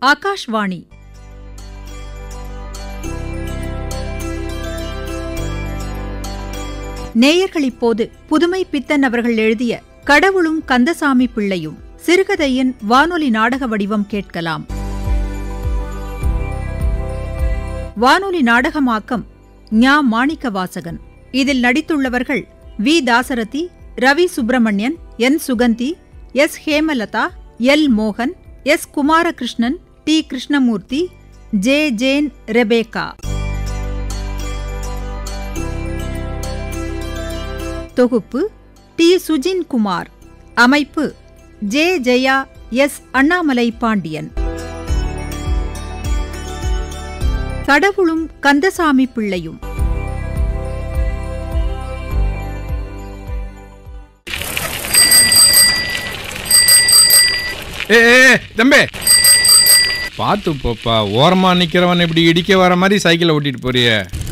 ஆகாஷ்வாணி நேயர்கள் இப்போது புதுமை பித்தன் அவர்கள் எழுதிய கடவுளும் கந்தசாமி பிள்ளையும் சிறுகதையின் வானொலி நாடக வடிவம் கேட்கலாம் வானொலி நாடகமாக்கம் ஞா மாணிக்க வாசகன் இதில் நடித்துள்ளவர்கள் V Dasarathi Ravi Subramanian N Suganthi S Hemalatha L மோகன் S Kumarakrishnan T Krishnamurthy J Jane Rebecca தொகுப்பு டி சுஜின் குமார் அமைப்பு ஜே ஜெயா எஸ் அண்ணாமலை பாண்டியன் கடவுளும் கந்தசாமி பிள்ளையும் ஏ ஏ, ஏ, தம்பி பார்த்து போப்பா ஓரமா நிக்கிறவன் இப்படி இடிக்க வர மாதிரி சைக்கிளை ஓட்டிட்டு போறிய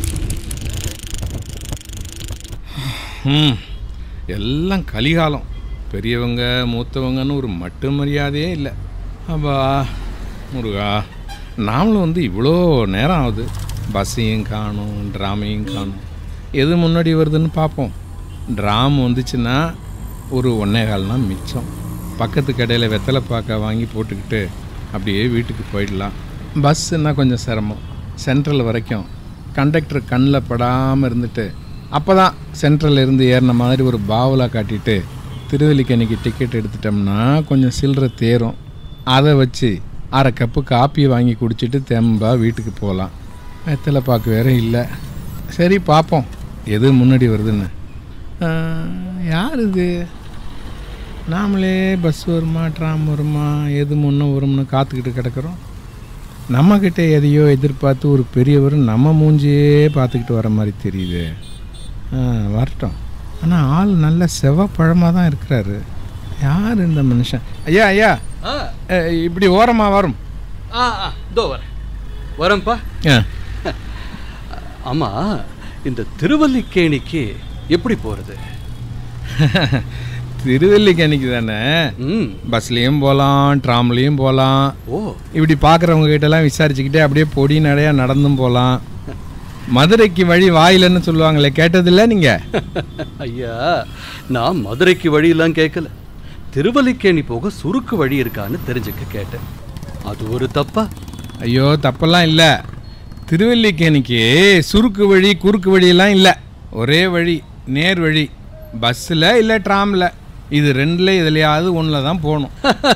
ம் எல்லாம் கலிகாலம் பெரியவங்க மூத்தவங்கன்னு ஒரு மட்டு மரியாதையே இல்லை அப்பா முருகா நாமளும் வந்து இவ்வளோ நேரம் ஆகுது பஸ்ஸையும் காணும் ட்ராமையும் காணும் எது முன்னாடி வருதுன்னு பார்ப்போம் ட்ராம் வந்துச்சுன்னா ஒரு ஒன்னே கால்னா மிச்சம் பக்கத்து கடையில் வெத்தலை பாக்க வாங்கி போட்டுக்கிட்டு அப்படியே வீட்டுக்கு போயிடலாம் பஸ்ஸுன்னா கொஞ்சம் சிரமம் சென்ட்ரல் வரைக்கும் கண்டக்டர் கண்ணில் படாமல் இருந்துட்டு அப்போ தான் சென்ட்ரல் இருந்து ஏறின மாதிரி ஒரு பாவலா காட்டிட்டு திருவல்லிக்கணிக்கு டிக்கெட் எடுத்துட்டோம்னா கொஞ்சம் சில்லற தேரும் அதை வச்சு அரை கப்பு காப்பி வாங்கி குடிச்சிட்டு தெம்பா வீட்டுக்கு போகலாம் வெத்தலை பாக்கு வேற இல்லை சரி பார்ப்போம் எது முன்னாடி வருதுன்னு ஆஹ், யார் இது நாமளே பஸ் வருமா ட்ராம் வருமா எது முன்ன வரும்னு காத்துக்கிட்டு கிடக்குறோம் நம்மக்கிட்ட எதையோ எதிர்பார்த்து ஒரு பெரியவர் நம்ம மூஞ்சியே பார்த்துக்கிட்டு வர மாதிரி தெரியுது ஆ, வரட்டும் ஆனால் ஆள் நல்ல செவப்பழமாக தான் இருக்கிறாரு யார் இந்த மனுஷன் ஐயா ஐயா ஆ அ, இப்படி ஓரமாக வரும் ஆ ஆ இதோ வரேன் வரேன்ப்பா ஆ ஆமா இந்த திருவல்லிக்கேணிக்கு எப்படி போறது திருவல்லிக்கணிக்கு தானே ம் பஸ்லேயும் போகலாம் ட்ராம்லேயும் போகலாம் ஓ இப்படி பார்க்குறவங்க கிட்டலாம் விசாரிச்சுக்கிட்டே அப்படியே பொடி நடையாக நடந்தும் போகலாம் மதுரைக்கு வழி வாயிலன்னு சொல்லுவாங்களே கேட்டதில்ல நீங்கள் ஐயா நான் மதுரைக்கு வழியெல்லாம் கேட்கல திருவல்லிக்கேணி போக சுருக்கு வழி இருக்கான்னு தெரிஞ்சுக்க கேட்டேன் அது ஒரு தப்பா ஐயோ தப்பெல்லாம் இல்லை திருவல்லிக்கேணிக்கு சுருக்கு வழி குறுக்கு வழியெல்லாம் இல்லை ஒரே வழி நேர் வழி பஸ்ஸில் இல்லை ட்ராமில் இது ரெண்டில் எதுலையாவது ஒன்றில் தான் போகணும்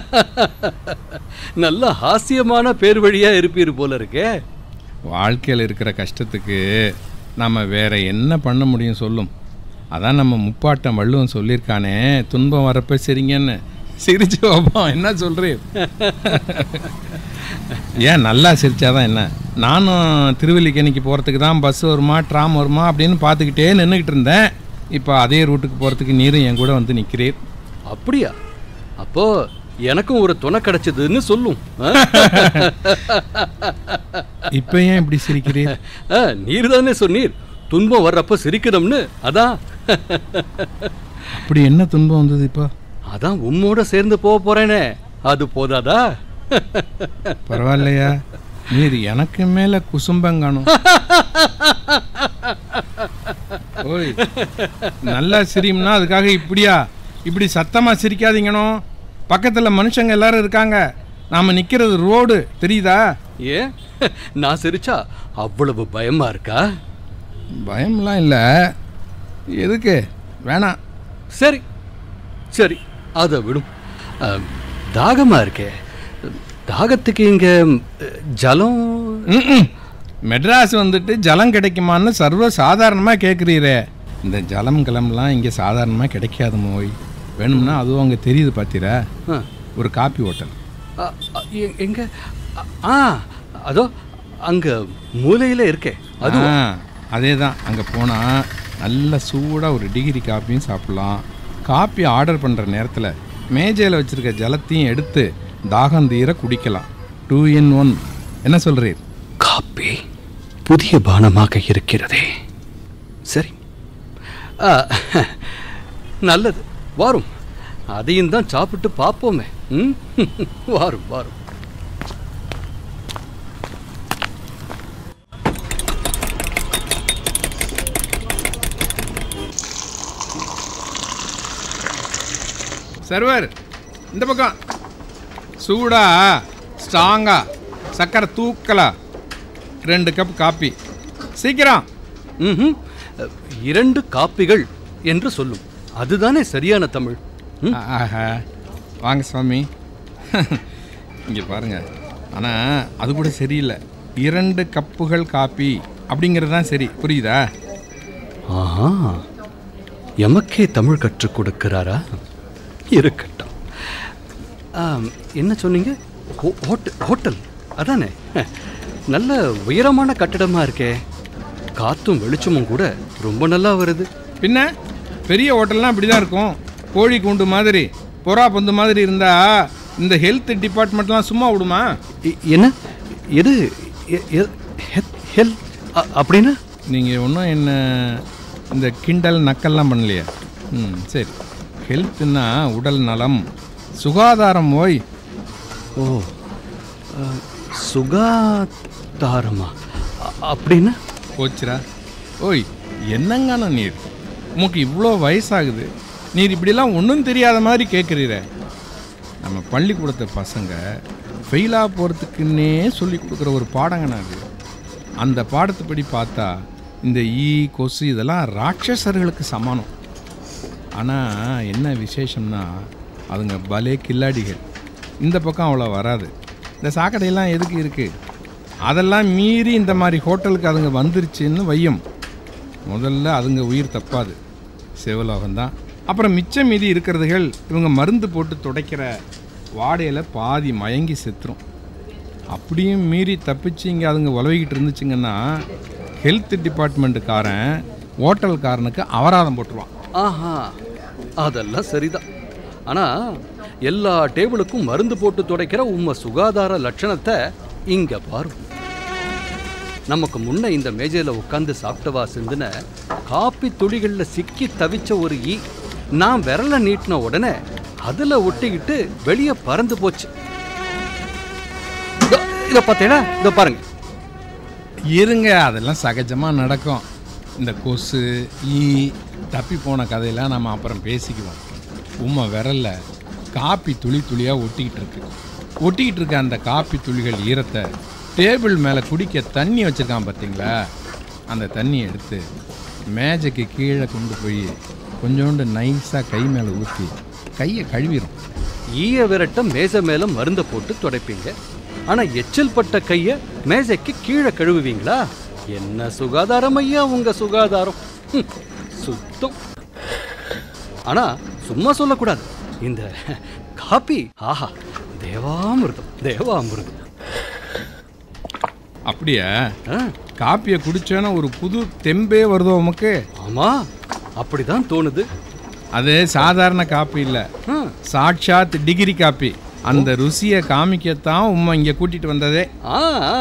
நல்ல ஹாஸ்யமான பேர் வழியா இருப்பீர் போல இருக்கே வாழ்க்கையில் இருக்கிற கஷ்டத்துக்கு நம்ம வேற என்ன பண்ண முடியும் சொல்லும் அதான் நம்ம முப்பாட்டம் வள்ளுவன் சொல்லியிருக்கானே துன்பம் வரப்ப சரிங்கன்னு சிரிச்சு வைப்போம் என்ன சொல்கிறேன் ஏன் நல்லா சிரிச்சாதான் என்ன நானும் திருவல்லிக்கேணிக்கு போகிறதுக்கு தான் பஸ் வருமா ட்ராம் வருமா அப்படின்னு பார்த்துக்கிட்டே நின்றுக்கிட்டு இருந்தேன் இப்போ அதே ரூட்டுக்கு போகிறதுக்கு நீரும் என் கூட வந்து நிற்கிறீர் அப்படியா அப்போ எனக்கும் ஒரு துணை கிடைச்சதுன்னு சொல்லும் ஆ? இப்போ ஏன் இப்படி சிரிக்கிறீர் ஆ, நீர் தானே சொன்னீர் துன்பம் வர்றப்ப சிரிக்கணும்னு அதான் அப்படி என்ன துன்பம் வந்தது இப்போ அதான் உம்மோட சேர்ந்து போக போறேனே அது போதாதா பரவாயில்லையா நீர் எனக்கு மேல குசும்பங்காணும் ஓய் நல்லா சிரியும்னா அதுக்காக இப்படியா இப்படி சத்தமா சிரிக்காதீங்கணும் பக்கத்துல மனுஷங்க எல்லாரும் இருக்காங்க நாம நிக்கிறது ரோடு தெரியுதா ஏன் நான் சிரிச்சா அவ்வளவு பயமா இருக்கா பயம்லாம் இல்லை எதுக்கு வேணாம் சரி சரி அதை விடும் ஆ, தாகமா இருக்கே தாகத்துக்கு இங்க ம், ஜலம் ம்ம். மெட்ராஸ் வந்துட்டு ஜலம் கிடைக்குமான்னு சர்வ சாதாரணமாக கேட்குறீரே இந்த ஜலம் கிளம்பலாம் இங்கே சாதாரணமாக கிடைக்காது மோய் வேணும்னா அதுவும் அங்கே தெரியுது பார்த்தீரா ஆ, ஒரு காப்பி ஹோட்டல் ஆ, ஆ, எ- எங்க ஆ, ஆ அதோ அங்க மூலையில இருக்கே அது அதே தான் அங்கே போனால் நல்ல சூடாக ஒரு டிகிரி காப்பியும் சாப்பிட்லாம் காப்பி ஆர்டர் பண்ணுற நேரத்தில் மேஜையில் வச்சுருக்க ஜலத்தையும் எடுத்து தாகம் தீர குடிக்கலாம் டூ இன் ஒன் என்ன சொல்கிறீர் காப்பி புதிய பானமாக இருக்கிறதே சரி ஆ, நல்லது வாரும் அதையும் தான் சாப்பிட்டு பார்ப்போமே ம் வாரும் வாரும் சர்வர் இந்த பக்கம் சூடா ஸ்ட்ராங்கா சக்கரை தூக்கலா ரெண்டு கப் காப்பி சீக்கிரம் ம்ஹும். இரண்டு காப்பிகள் என்று சொல்லும் அதுதானே சரியான தமிழ் ம்? ஆஹா வாங்க சுவாமி இங்கே பாருங்க ஆனால் அது கூட சரியில்லை இரண்டு கப்புகள் காப்பி அப்படிங்கிறது தான் சரி புரியுதா ஆஹா எமக்கே தமிழ் கற்றுக் கொடுக்கிறாரா இருக்கட்டும் ஆம், என்ன சொன்னீங்க ஹோ- ஹோட்ட- ஹோட்டல் அதானே நல்ல உயரமான கட்டடமா இருக்கே காத்தும் வெளிச்சமும் கூட ரொம்ப நல்லா வருது பின்ன பெரிய ஹோட்டல்லாம் இப்படி தான் இருக்கும் கோழி கூண்டு மாதிரி புறா பந்து மாதிரி இருந்தா இந்த ஹெல்த் டிபார்ட்மெண்ட்லாம் சும்மா விடுமா இ- என்ன எது எ- எ- ஹெ- ஹெல் அ- அப்படின்னா நீங்கள் ஒன்றும் என்ன இந்த கிண்டல் நக்கல்லாம் பண்ணலையே ம் சரி ஹெல்த்துன்னா உடல் நலம் சுகாதாரம் ஓய் ஓ அ, சுகாதாரமா அ- அப்படின்னா போச்சுரா ஓய் என்னங்கான நீர் உமக்கு இவ்வளோ வயசாகுது நீர் இப்படிலாம் ஒன்றும் தெரியாத மாதிரி கேட்குறீர நம்ம பள்ளிக்கூடத்து பசங்க ஃபெயிலாக போகிறதுக்குன்னே சொல்லி கொடுக்குற ஒரு பாடங்கண்ணா அது அந்த பாடத்துப்படி பார்த்தா இந்த ஈ கொசு இதெல்லாம் ராட்சசர்களுக்கு சமானம் ஆனால் என்ன விசேஷம்னா அதுங்க பலே கில்லாடிகள் இந்த பக்கம் அவ்வளோ வராது இந்த சாக்கடையெல்லாம் எதுக்கு இருக்குது அதெல்லாம் மீறி இந்த மாதிரி ஹோட்டலுக்கு அதுங்க வந்துருச்சுன்னு வையும் முதல்ல அதுங்க உயிர் தப்பாது சிவலோகம்தான் அப்புறம் மிச்சம் மீதி இருக்கிறதுகள் இவங்க மருந்து போட்டு துடைக்கிற வாடையில் பாதி மயங்கி செத்துரும் அப்படியும் மீறி தப்பிச்சு இங்கே அதுங்க உலவிக்கிட்டு இருந்துச்சுங்கன்னா ஹெல்த் டிபார்ட்மெண்ட்டுக்காரன் ஹோட்டல்காரனுக்கு அபராதம் போட்டுருவான் ஆஹா அதெல்லாம் சரிதான் ஆனா எல்லா டேபிளுக்கும் மருந்து போட்டு துடைக்கிற உம்ம சுகாதார லட்சணத்தை இங்க பாரு நமக்கு முன்ன இந்த மேஜையில உட்காந்து சாப்பிட்டவா சிந்தின காப்பி துளிகள்ல சிக்கி தவிச்ச ஒரு ஈ நான் விரல நீட்டின உடனே அதுல ஒட்டிக்கிட்டு வெளியே பறந்து போச்சு இதோ, இத பார்த்தீங்களா இத பாருங்க இருங்க அதெல்லாம் சகஜமாக நடக்கும் இந்த கொசு ஈ தப்பி போன கதையெல்லாம் நம்ம அப்புறம் பேசிக்குவோம் உம்மை விரல்ல காப்பி துளி துளியாக ஒட்டிக்கிட்டு இருக்கு ஒட்டிக்கிட்டு இருக்க அந்த காப்பி துளிகள் ஈரத்தை டேபிள் மேலே குடிக்க தண்ணி வச்சுருக்கான் பார்த்தீங்களா அந்த தண்ணியை எடுத்து மேஜைக்கு கீழே கொண்டு போய் கொஞ்சோண்டு நைஸாக கை மேலே ஊற்றி கையை கழுவிடும் ஈய விரட்ட மேசை மேல மருந்த போட்டு துடைப்பீங்க ஆனா எச்சல் பட்ட கைய மேசைக்கு கீழே கழுவுவீங்களா என்ன சுகாதாரம் ஐயா உங்க சுகாதாரம் ஹம், சுத்தம் ஆனா சும்மா சொல்லக்கூடாது இந்த காப்பி ஆஹா தேவாமிர்தம் தேவாமிர்தம் அப்படியே ஆ, காப்பியை குடிச்சோன்னா ஒரு புது தெம்பே வருதோ உமக்கு ஆமா அப்படிதான் தோணுது அது சாதாரண காப்பி இல்லை ஆ, சாட்சாத் டிகிரி காப்பி அந்த ருசியை காமிக்கத்தான் உம்மை இங்கே கூட்டிட்டு வந்ததே ஆ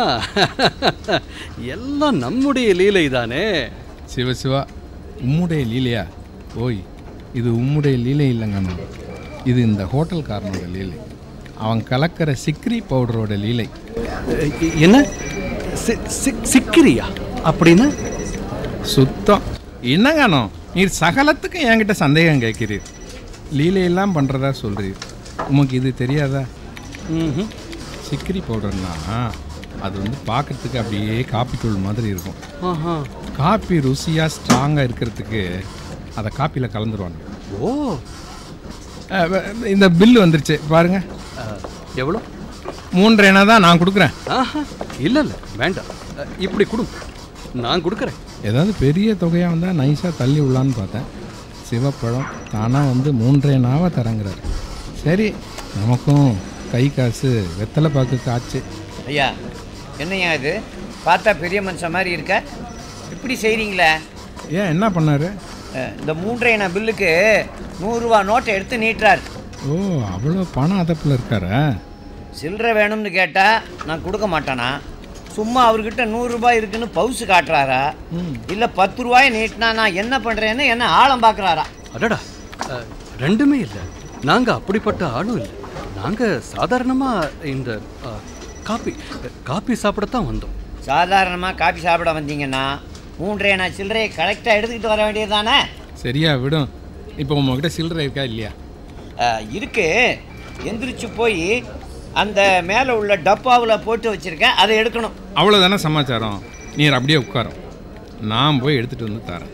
எல்லாம் நம்முடைய லீலை தானே சிவ சிவா உம்முடைய லீலையா ஓய் இது உம்முடைய லீலை இல்லைங்கண்ணா இது இந்த ஹோட்டல்காரனோட லீலை அவன் கலக்கிற சிக்ரி பவுடரோட லீலை எ- என்ன சி- சி- சிக்கிரியா அப்படின்னா சுத்தம் என்னங்கண்ணோ நீர் சகலத்துக்கும் என்கிட்ட சந்தேகம் கேட்கிறீர் லீலையெல்லாம் பண்ணுறதா சொல்கிறீர் உமக்கு இது தெரியாதா ம்ஹும். சிக்ரி பவுடர்னா அது வந்து பார்க்கறதுக்கு அப்படியே காப்பி தூள் மாதிரி இருக்கும் ஆஹா. காப்பி ருசியாக ஸ்ட்ராங்காக இருக்கிறதுக்கு அதை காப்பியில் கலந்துருவாங்க ஓ அஹ் வ- இந்த பில்லு வந்துருச்சு பாருங்க அஹ், எவ்வளோ மூன்றரை தான் நான் கொடுக்குறேன் ஆஹா இல்லை இல்லை வேண்டாம் அஹ், இப்படி கொடு நான் கொடுக்குறேன் ஏதாவது பெரிய தொகையாக வந்தால் நைஸாக தள்ளி விடலான்னு பார்த்தேன் சிவப்பழம் தானாக வந்து மூன்றரை நாவாக தரங்கிறார் சரி நமக்கும் கை காசு வெத்தலை பாக்கு காய்ச்சி ஐயா என்னய்யா இது பார்த்தா பெரிய மனுஷன் மாதிரி இருக்க இப்படி செய்கிறீங்களே ஏன் என்ன பண்ணாரு இந்த மூன்றையின பில்லுக்கு நூறுரூவா நோட்டை எடுத்து நீட்டுறார் ஓ அவ்வளோ பணம் அதப்பில் இருக்காரா சில்லறை வேணும்னு கேட்டால் நான் கொடுக்க மாட்டானா சும்மா அவர்கிட்ட நூறுரூபா இருக்குன்னு பவுசு காட்டுறாரா இல்லை பத்து ரூபாயை நீட்டினா நான் என்ன பண்ணுறேன்னு என்ன ஆழம் பார்க்குறாரா அடடா அஹ், ரெண்டுமே இல்லை நாங்கள் அப்படிப்பட்ட ஆளும் இல்லை நாங்கள் சாதாரணமாக இந்த அஹ், காப்பி காப்பி சாப்பிடத்தான் வந்தோம் சாதாரணமாக காபி சாப்பிட வந்தீங்கன்னா மூன்றையின சில்லறையை கரெக்டாக எடுத்துக்கிட்டு வர வேண்டியது தானே சரியா விடும் இப்போ உங்ககிட்ட சில்லறை இருக்கா இல்லையா அஹ், இருக்கு எந்திரிச்சு போய் அந்த மேலே உள்ள டப்பாவில் போட்டு வச்சிருக்கேன் அதை எடுக்கணும் அவ்வளோதானே சமாச்சாரம் நீர் அப்படியே உட்காரும் நான் போய் எடுத்துகிட்டு வந்து தரேன்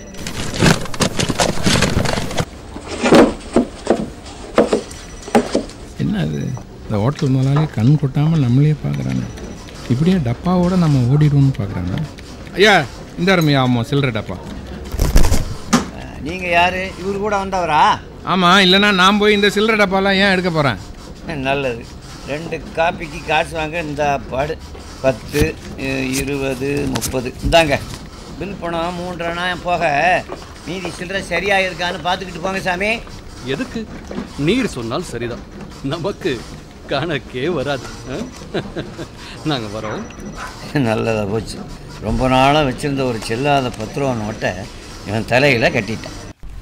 என்ன அது இந்த ஹோட்டல் முதலாளி கண் கொட்டாமல் நம்மளே பார்க்குறாங்க இப்படியே டப்பாவோட நம்ம ஓடிடுவோம்னு பார்க்குறாங்க ஐயா இந்த அருமையா ஆமாம் சில்லறை டப்பா நீங்கள் யார் இவர் கூட வந்தவரா ஆமாம் இல்லைன்னா நான் போய் இந்த சில்லறை டப்பாலாம் ஏன் எடுக்க போகிறேன் நல்லது ரெண்டு காப்பிக்கு காசு வாங்க இந்த பாடு பத்து இ- இருபது முப்பது இந்தாங்க பில் பணம் மூன்றனா போக மீதி சில்லறை சரியாக இருக்கான்னு பார்த்துக்கிட்டு போங்க சாமி எதுக்கு நீர் சொன்னால் சரிதான் நமக்கு கணக்கே வராது ஆ? நாங்க வரோம் நல்லதாக போச்சு ரொம்ப நாளாக வச்சுருந்த ஒரு செல்லாத பத்து ரூபா நோட்டை இவன் தலையில் கட்டிட்டான்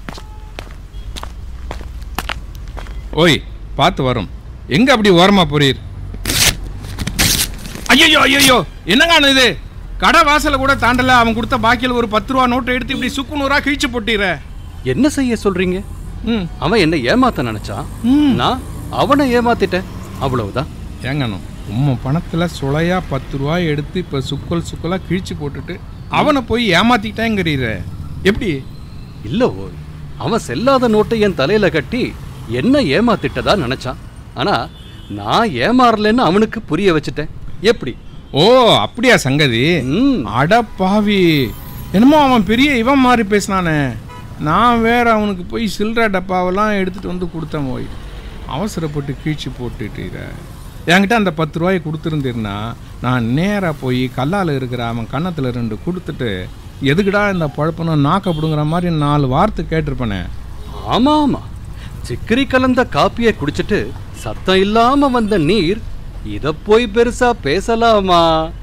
ஓய் பார்த்து வரும் எங்கே அப்படி ஓரமாக போறீர் ஐயோ ஐயோ என்னங்க இது கடை வாசலை கூட தாண்டல அவன் கொடுத்த பாக்கியில் ஒரு பத்து ரூபா நோட்டை எடுத்து இப்படி சுக்கு நூறா கிழிச்சு போட்டீர என்ன செய்ய சொல்றீங்க ம் அவன் என்ன ஏமாத்த நினைச்சான் ம். நான் அவனை ஏமாத்திட்டேன் அவ்வளவுதான் ஏங்கணும் உம்ம பணத்தில் சுளையா பத்து ரூபாய் எடுத்து இப்போ சுக்கல் சுக்கலாக கிழிச்சு போட்டுட்டு அவனை போய் ஏமாத்திட்டேங்கிறீர எப்படி இல்ல ஓய் அவன் செல்லாத நோட்டை என் தலையில கட்டி என்ன ஏமாத்திட்டதா நினைச்சான் ஆனா நான் ஏமாறலன்னு அவனுக்கு புரிய வச்சுட்டேன் எப்படி ஓ அப்படியா சங்கதி ம் அட பாவி என்னமோ அவன் பெரிய இவன் மாதிரி பேசினானே நான் வேற அவனுக்கு போய் சில்லற டப்பாவெல்லாம் எடுத்துட்டு வந்து கொடுத்தேன் போய் அவசரப்பட்டு கீழ்ச்சி போட்டுட்டீர என்கிட்ட அந்த பத்து ரூபாயை கொடுத்துருந்தீர்னா நான் நேராக போய் கல்லால் இருக்கிற அவன் கன்னத்தில் ரெண்டு கொடுத்துட்டு எதுக்குடா இந்த பழப்பணும் நாக்கப்படுங்கிற மாதிரி நாலு வார்த்தை கேட்டிருப்பேனே ஆமா ஆமா சிக்கரி கலந்த காப்பியை குடிச்சிட்டு சத்தம் இல்லாம வந்த நீர் இத போய் பெருசா பேசலாமா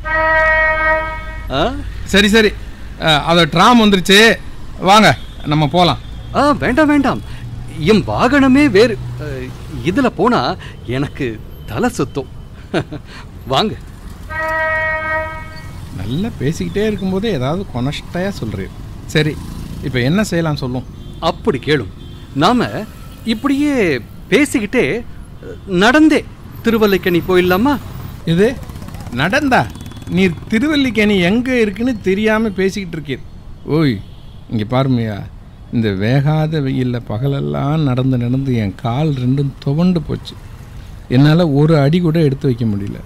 ஆ? சரி சரி அஹ், அதை ட்ராம் வந்துருச்சு வாங்க நம்ம போகலாம் ஆ வேண்டாம் வேண்டாம் என் வாகனமே வேறு அஹ், இதுல போனா எனக்கு தலை சுத்தம் வாங்க நல்லா பேசிக்கிட்டே இருக்கும்போதே ஏதாவது கொனஷ்டையாக சொல்கிறீர் சரி இப்போ என்ன செய்யலாம் சொல்லும் அப்படி கேளும் நாம இப்படியே பேசிக்கிட்டே அஹ், நடந்தே திருவல்லைக்கணி போயிடலாமா இது நடந்தா நீர் திருவல்லிக்கேணி எங்கே இருக்குன்னு தெரியாமல் பேசிக்கிட்டு இருக்கீர் ஓய் இங்கே பாருமையா இந்த வேகாத வெயிலில் பகலெல்லாம் நடந்து நடந்து என் கால் ரெண்டும் துவண்டு போச்சு என்னால் ஒரு அடி கூட எடுத்து வைக்க முடியல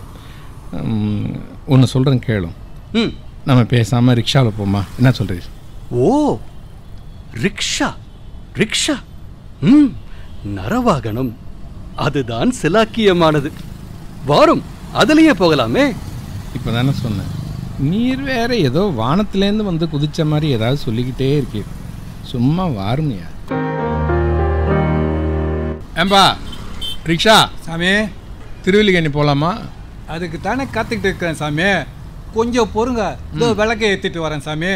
ஒன்று சொல்கிறேன் கேளும் ம் நம்ம பேசாமல் ரிக்ஷாவில் போமா என்ன சொல்கிறீர் ஓ ரிக்ஷா ரிக்ஷா ம் நரவாகனம் அதுதான் சிலாக்கியமானது வாரும் அதுலயே போகலாமே இப்போ தானே சொன்னேன் நீர் வேற ஏதோ வானத்திலேருந்து வந்து குதிச்ச மாதிரி ஏதாவது சொல்லிக்கிட்டே இருக்கீர் சும்மா வாருமையா ஏம்பா ரிக்ஷா சாமி திருவல்லிக்கேணி போகலாமா அதுக்கு தானே காத்துக்கிட்டு இருக்கேன் சாமி கொஞ்சம் பொறுங்க இதோ விளக்கை ஏத்திட்டு வரேன் சாமி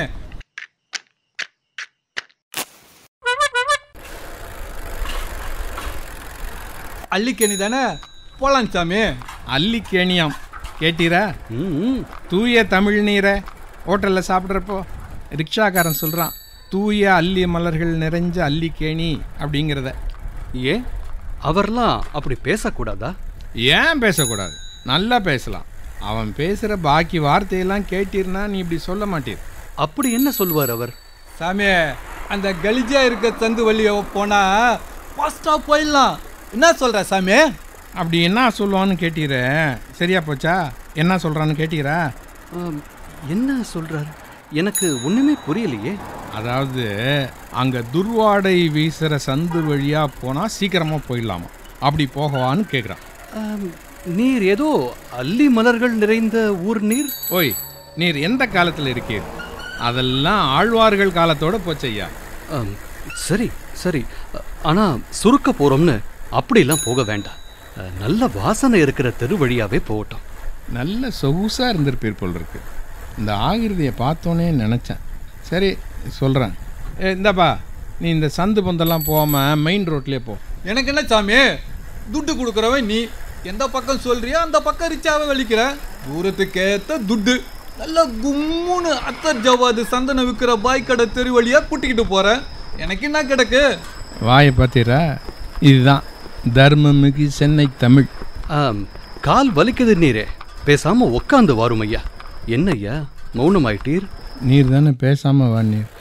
அள்ளிக்கேணி தானே போலாம் சாமி அல்லிக்கேணியாம் கேட்டீரா ம், ம் தூய தமிழ் நீரை ஹோட்டலில் சாப்பிட்றப்போ ரிக்ஷாக்காரன் சொல்கிறான் தூய அல்லி மலர்கள் நிறைஞ்ச அல்லிக்கேணி அப்படிங்கிறத ஏன் அவர்லாம் அப்படி பேசக்கூடாதா ஏன் பேசக்கூடாது நல்லா பேசலாம் அவன் பேசுகிற பாக்கி வார்த்தையெல்லாம் கேட்டீர்னா நீ இப்படி சொல்ல மாட்டீர் அப்படி என்ன சொல்வார் அவர் சாமி அந்த கலிஜா இருக்க சந்து வழிய போனா ஃபாஸ்டா போயிடலாம் என்ன சொல்ற சாமி அப்படி என்ன சொல்லுவான்னு கேட்டீர சரியா போச்சா என்ன சொல்கிறான்னு கேட்டீரா ஆம், என்ன சொல்றார் எனக்கு ஒண்ணுமே புரியலையே அதாவது அங்கே துர்வாடை வீசுகிற சந்து வழியாக போனால் சீக்கிரமாக போயிடலாமா அப்படி போகவான்னு கேட்குறான் ஆம், நீர் ஏதோ அல்லி மலர்கள் நிறைந்த ஊர் நீர் ஓய் நீர் எந்த காலத்தில் இருக்கீர் அதெல்லாம் ஆழ்வார்கள் காலத்தோட போச்சையா ஆம், சரி சரி அ- ஆனா சுருக்க போறோம்னு அப்படிலாம் போக வேண்டாம் அ, நல்ல வாசனை இருக்கிற தெரு வழியாவே போகட்டும் நல்ல சொகுசாக இருந்திருப்பீர் போல் இருக்கு இந்த ஆகிருதியை பார்த்தோன்னே நினச்சேன் சரி சொல்கிறேன் ஏ இந்தாப்பா நீ இந்த சந்து பந்தெல்லாம் போகாமல் மெயின் ரோட்லேயே போ எனக்கு என்ன சாமி துட்டு கொடுக்குறவன் நீ எந்த பக்கம் சொல்றியோ அந்த பக்கம் ரிச்சாவே வலிக்கிற தூரத்துக்கு ஏத்த துட்டு நல்ல கும்முன்னு அத்தர் ஜவாது சந்தனம் விற்கிற பாய் கடை தெரு வழியா கூட்டிக்கிட்டு போறேன் எனக்கு என்ன கிடக்கு வாயை பார்த்தீரா இதுதான் தர்மமிகு சென்னை தமிழ் ஆம், கால் வலிக்குது நீரே பேசாம உக்காந்து வாரும் ஐயா என்ன ஐயா மௌனமாயிட்டீர் நீர் தானே பேசாமல் வா நீர்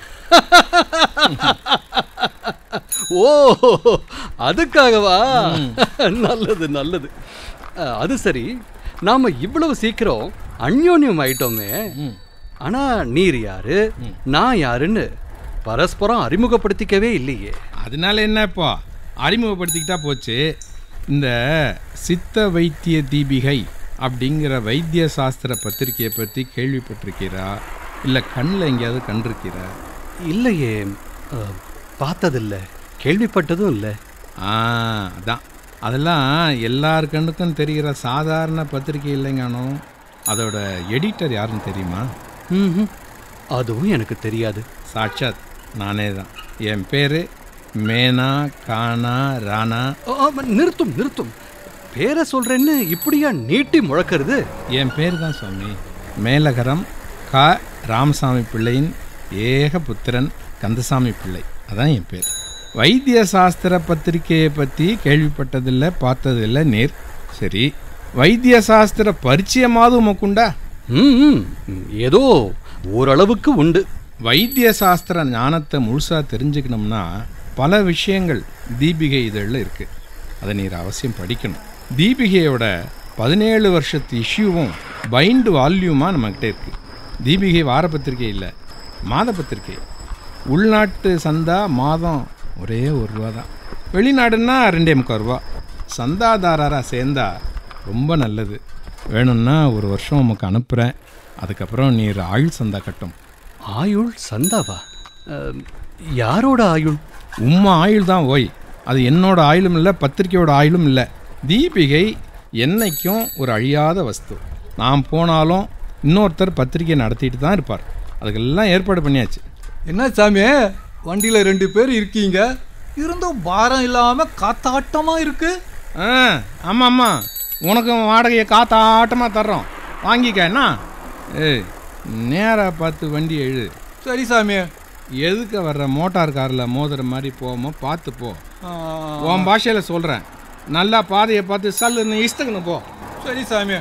ஓ அதுக்காகவா நல்லது நல்லது அ, அது சரி நாம இவ்வளவு சீக்கிரம் அந்யோன்யம் ஆயிட்டோமே ஆனா நீர் யாரு நான் யாருன்னு பரஸ்பரம் அறிமுகப்படுத்திக்கவே இல்லையே அதனால என்ன இப்போ அறிமுகப்படுத்திக்கிட்டா போச்சு இந்த சித்த வைத்திய தீபிகை அப்படிங்கிற வைத்திய சாஸ்திர பத்திரிக்கையை பற்றி கேள்விப்பட்டிருக்கிறா இல்லை கண்ணில் எங்கேயாவது கண்டிருக்கிறா இல்லையே அ, பார்த்ததில்ல கேள்விப்பட்டதும் இல்லை ஆ அதான் அதெல்லாம் எல்லார் கண்ணுக்கும் தெரிகிற சாதாரண பத்திரிக்கை இல்லைங்கானோ அதோட எடிட்டர் யாருன்னு தெரியுமா ம்ஹும். அதுவும் எனக்கு தெரியாது சாட்சாத் நானே தான் என் பேர் மேனா கானா ராணா ஆ, ஆ, நிறுத்தும் நிறுத்தும் பேரை சொல்றேன்னு இப்படியா நீட்டி முழக்கிறது என் பேர் தான் சுவாமி மேலகரம் கா ராமசாமி பிள்ளையின் ஏக புத்திரன் கந்தசாமி பிள்ளை அதான் என் பேர் வைத்திய சாஸ்திர பத்திரிக்கையை பற்றி கேள்விப்பட்டதில்லை பார்த்ததில்லை நேர் சரி வைத்திய சாஸ்திர பரிச்சயமாவது உமக்குண்டா ம், ம். ஏதோ ஓரளவுக்கு உண்டு வைத்திய சாஸ்திர ஞானத்தை முழுசாக தெரிஞ்சுக்கணும்னா பல விஷயங்கள் தீபிகை இதழில் இருக்குது அதை நீர் அவசியம் படிக்கணும் தீபிகையோட பதினேழு வருஷத்து இஷ்யூவும் பைண்டு வால்யூமாக நம்மக்கிட்ட இருக்குது தீபிகை வார பத்திரிகை இல்லை மாத பத்திரிகை உள்நாட்டு சந்தா மாதம் ஒரே ஒரு ரூபா தான் வெளிநாடுன்னா ரெண்டே முக்கால் ரூபா சந்தாதாரராக சேர்ந்தா ரொம்ப நல்லது வேணும்னா ஒரு வருஷம் உமக்கு அனுப்புகிறேன் அதுக்கப்புறம் நீர் ஆயுள் சந்தா கட்டும் ஆயுள் சந்தாவா அம், யாரோட ஆயுள் உம்மா ஆயுள் தான் ஓய் அது என்னோட ஆயுளும் இல்லை பத்திரிக்கையோட ஆயுளும் இல்லை தீபிகை என்னைக்கும் ஒரு அழியாத வஸ்து நான் போனாலும் இன்னொருத்தர் பத்திரிக்கை நடத்திட்டு தான் இருப்பார் அதுக்கெல்லாம் ஏற்பாடு பண்ணியாச்சு என்ன சாமி வண்டியில் ரெண்டு பேர் இருக்கீங்க இருந்தும் பாரம் இல்லாமல் காத்தாட்டமாக இருக்கு ஆ ஆமாம் ஆமாம் உனக்கும் வாடகையை காத்தாட்டமாக தர்றோம் வாங்கிக்க என்ன ஏய் நேராக பார்த்து வண்டி எழு சரி சாமி எதுக்கு வர்ற மோட்டார் காரில் மோதுற மாதிரி போகாம பார்த்து போ ஆ, உன் பாஷையில் சொல்கிறேன் நல்லா பாதையை பார்த்து சல்லுன்னு இஷ்டக்கணும் போ சரி சாமி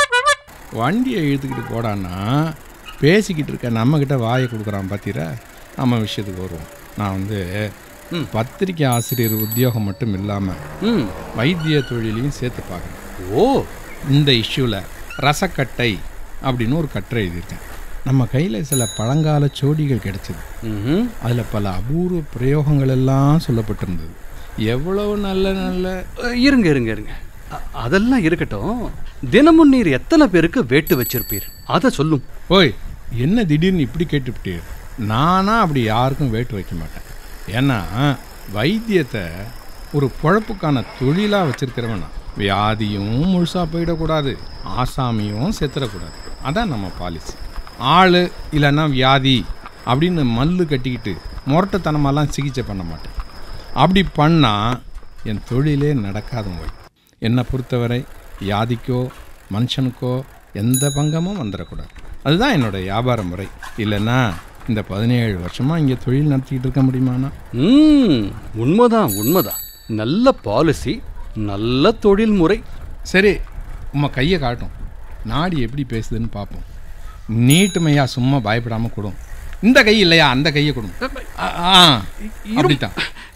வண்டியை இழுத்துக்கிட்டு போடான்னா பேசிக்கிட்டு இருக்க நம்மக்கிட்ட வாயை கொடுக்குறான் பார்த்தீரா நம்ம விஷயத்துக்கு வருவோம் நான் வந்து பத்திரிக்கை ஆசிரியர் உத்தியோகம் மட்டும் இல்லாமல் ம் வைத்திய தொழிலையும் சேர்த்து பார்க்குறேன் ஓ இந்த இஷ்யூவில் ரசக்கட்டை அப்படின்னு ஒரு கட்டுரை எழுதியிருக்கேன் நம்ம கையில் சில பழங்கால சோடிகள் கிடைச்சிது ம்ஹும். அதில் பல அபூர்வ பிரயோகங்கள் எல்லாம் சொல்லப்பட்டிருந்தது எவ்வளவு நல்ல நல்ல அ, இருங்க இருங்க இருங்க அ- அதெல்லாம் இருக்கட்டும் தினமும் நீர் எத்தனை பேருக்கு வேட்டு வச்சிருப்பீர் அதை சொல்லும் ஓய் என்ன திடீர்னு இப்படி கேட்டுவிட்டீர் நானா அப்படி யாருக்கும் வேட்டு வைக்க மாட்டேன் ஏன்னா வைத்தியத்தை ஒரு பொழப்புக்கான தொழிலாக வச்சிருக்கிறவன் நான். வியாதியும் முழுசாக போயிடக்கூடாது ஆசாமியும் செத்துடக்கூடாது அதான் நம்ம பாலிசி ஆள் இல்லைன்னா வியாதி அப்படின்னு மல்லு கட்டிக்கிட்டு முரட்டுத்தனமாலாம் சிகிச்சை பண்ண மாட்டேன் அப்படி பண்ணால் என் தொழிலே நடக்காத போய் என்னை பொறுத்தவரை வியாதிக்கோ மனுஷனுக்கோ எந்த பங்கமும் வந்துடக்கூடாது அதுதான் என்னோட வியாபார முறை இல்லைன்னா இந்த பதினேழு வருஷமாக இங்கே தொழில் நடத்திக்கிட்டு இருக்க முடியுமாண்ணா ம் உண்மைதான் உண்மைதான் நல்ல பாலிசி நல்ல தொழில்முறை சரி உம்மை கையை காட்டும் நாடி எப்படி பேசுதுன்னு பார்ப்போம் நீட்டுமையா சும்மா பயப்படாமல் கொடும் இந்த கை இல்லையா அந்த கையை கொடும் ஆ, ஆ அப்படித்தான்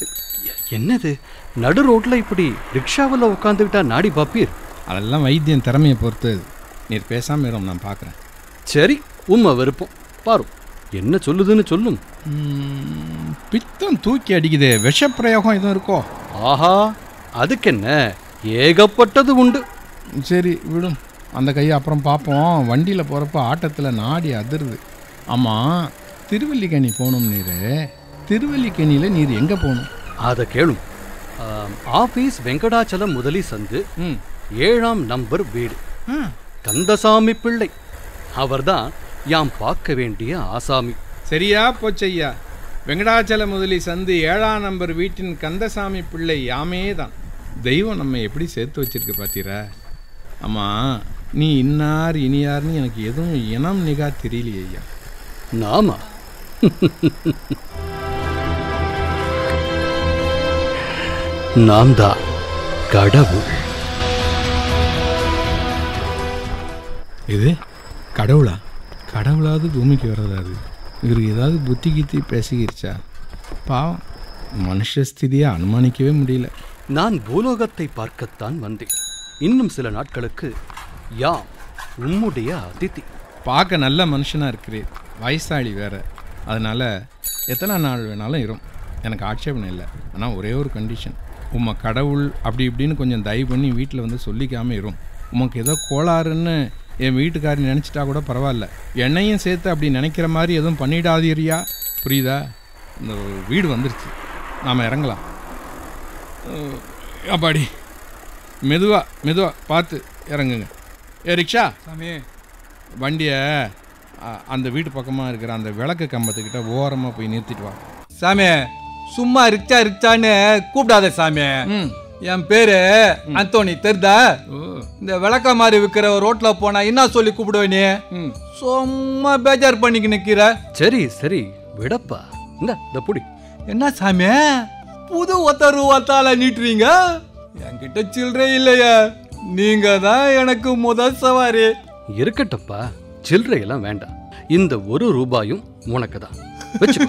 என்னது நடு ரோட்ல இப்படி ரிக்ஷாவில் உட்காந்துக்கிட்டா நாடி பாப்பீர் அதெல்லாம் வைத்தியம் திறமையை பொறுத்து நீர் பேசாமல் இரும் நான் பார்க்குறேன் சரி உண்மை விருப்பம் பாரு என்ன சொல்லுதுன்னு சொல்லும் ம், பித்தம் தூக்கி அடிக்குதே விஷப்பிரயோகம் எதுவும் இருக்கோ ஆஹா அதுக்கென்ன ஏகப்பட்டது உண்டு சரி விடும் அந்த கையை அப்புறம் பார்ப்போம் வண்டியில் போகிறப்ப ஆட்டத்தில் நாடி அதிருது ஆமாம் திருவல்லிக்கேணி போகணும் நீர் திருவல்லிக்கேணியில் நீர் எங்கே போகணும் அதை கேளும் ஆம், ஆபீஸ் வெங்கடாச்சலம் முதலி சந்து ம் ஏழாம் நம்பர் வீடு ஆ கந்தசாமி பிள்ளை அவர்தான் யாம் பார்க்க வேண்டிய ஆசாமி சரியா போச்சையா வெங்கடாச்சல முதலி சந்து ஏழாம் நம்பர் வீட்டின் கந்தசாமி பிள்ளை யாமே தான் தெய்வம் நம்ம எப்படி சேர்த்து வச்சிருக்கு பார்த்தீரா ஆமாம் நீ இன்னார் இனியார்னு எனக்கு எதுவும் இனம் நிகா தெரியலையே ஐயா நாமா நாம் தான் கடவுள் இது கடவுளா கடவுளாவது பூமிக்கு வர்றதா அது இவருக்கு ஏதாவது புத்தி கித்தி பேசிக்கிருச்சா பாவம் மனுஷ ஸ்திதியை அனுமானிக்கவே முடியல நான் பூலோகத்தை பார்க்கத்தான் வந்தேன் இன்னும் சில நாட்களுக்கு யாம் உம்முடைய அதிதி பார்க்க நல்ல மனுஷனாக இருக்கிறீர் வயசாளி வேற அதனால் எத்தனை நாள் வேணாலும் இரும் எனக்கு ஆட்சேபனை இல்லை ஆனால் ஒரே ஒரு கண்டிஷன் உம்மை கடவுள் அப்படி இப்படின்னு கொஞ்சம் தயவு பண்ணி வீட்டில் வந்து சொல்லிக்காமல் இரும் உமக்கு ஏதோ கோளாறுன்னு என் வீட்டுக்காரி நினச்சிட்டா கூட பரவாயில்ல என்னையும் சேர்த்து அப்படி நினைக்கிற மாதிரி எதுவும் பண்ணிடாதீரியா புரியுதா இந்த வீடு வந்துருச்சு நாம் இறங்கலாம் அஹ், அப்பாடி மெதுவா மெதுவா பார்த்து இறங்குங்க ஏ ரிக்ஷா சாமி வண்டியை அ- அந்த வீட்டு பக்கமாக இருக்கிற அந்த விளக்கு கம்பத்துக்கிட்ட ஓரமாக போய் நிறுத்திட்டு வா சாமி சும்மா ரிச்சா ரிச்சான்னு கூப்பிடாத சாமி ம் என் பேரு அந்தோனி தெரிதா ஓ இந்த விளக்க மாதிரி விற்கிற ரோட்ல போனா என்ன சொல்லி கூப்பிடுவ நீ ம் சும்மா பேஜார் பண்ணிக்கு நிக்கிற சரி சரி விடப்பா இந்த இந்த புடி என்ன சாமி புது ஒத்த ரூபாத்தால நீட்டுறீங்க என்கிட்ட சில்லறை இல்லையா நீங்க தான் எனக்கு முதல் சவாரி இருக்கட்டும்ப்பா சில்லறையெல்லாம் வேண்டாம் இந்த ஒரு ரூபாயும் உனக்கு தான் வச்சுக்கோ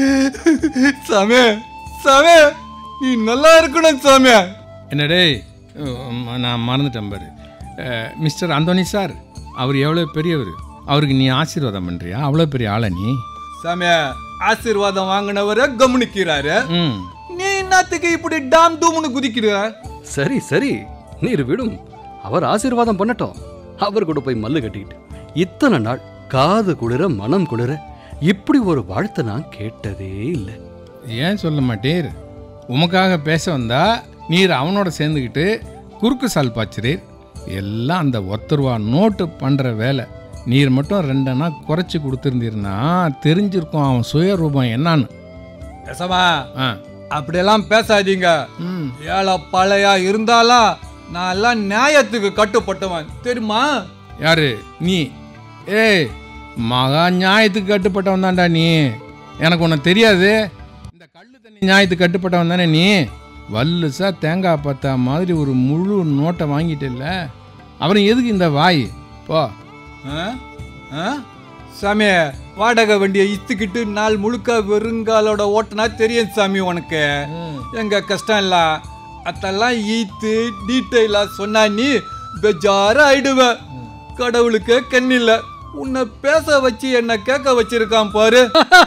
சாமி சாமி நீ நல்லா இருக்கணும் சாமி என்னடே உம், நான் மறந்துட்டேன் பாரு அஹ், மிஸ்டர் அந்தோனி சார் அவர் எவ்வளோ பெரியவர் அவருக்கு நீ ஆசீர்வாதம் பண்ணுறியா அவ்வளோ பெரிய ஆளா நீ சாமி ஆசீர்வாதம் வாங்கினவரை கவனிக்கிறாரு ம் நீ என்னத்துக்கு இப்படி டாம் டூம்னு குதிக்கிற சரி சரி நீர் விடும் அவர் ஆசீர்வாதம் பண்ணட்டும் அவர் கூட போய் மல்லு கட்டிக்கிட்டு இத்தனை நாள் காது குளிர மனம் குளிர இப்படி ஒரு வாழ்த்தை நான் கேட்டதே இல்லை ஏன் சொல்ல மாட்டீர் உமக்காக பேச வந்தா நீர் அவனோட சேர்ந்துக்கிட்டு குறுக்கு சால் பாய்ச்சிறீர் எல்லாம் அந்த ஒத்த ரூபா நோட்டு பண்ணுற வேலை நீர் மட்டும் ரெண்டனா குறைச்சி கொடுத்துருந்தீர்னா தெரிஞ்சிருக்கும் அவன் சுயரூபம் என்னான்னு பேசமா ஆ அப்படியெல்லாம் பேசாதீங்க ம் ஏழை பழையா இருந்தாலும் நான் எல்லாம் நியாயத்துக்கு கட்டுப்பட்டவன் தெரியுமா யாரு நீ ஏய் மகா நியாயத்துக்கு கட்டுப்பட்டவன் தான்டா நீ எனக்கு உன்னை தெரியாது இந்த கள்ளு தண்ணி நியாயத்துக்கு கட்டுப்பட்டவன் தானே நீ வல்லுசா தேங்காய் பத்தா மாதிரி ஒரு முழு நோட்டை வாங்கிட்டில்ல அப்புறம் எதுக்கு இந்த வாய் போ ஆ? ஆ? சாமி வாடகை வண்டியை இத்துக்கிட்டு நாள் முழுக்க வெறுங்காலோட ஓட்டுனா தெரியும் சாமி உனக்கு எங்க கஷ்டம் இல்ல அதெல்லாம் ஈத்து டீட்டெயிலா சொன்னா நீ பெஜார ஆயிடுவ கடவுளுக்கு கண்ணில்ல உன்னை பேச வச்சு என்ன கேட்க வச்சிருக்கான் பாரு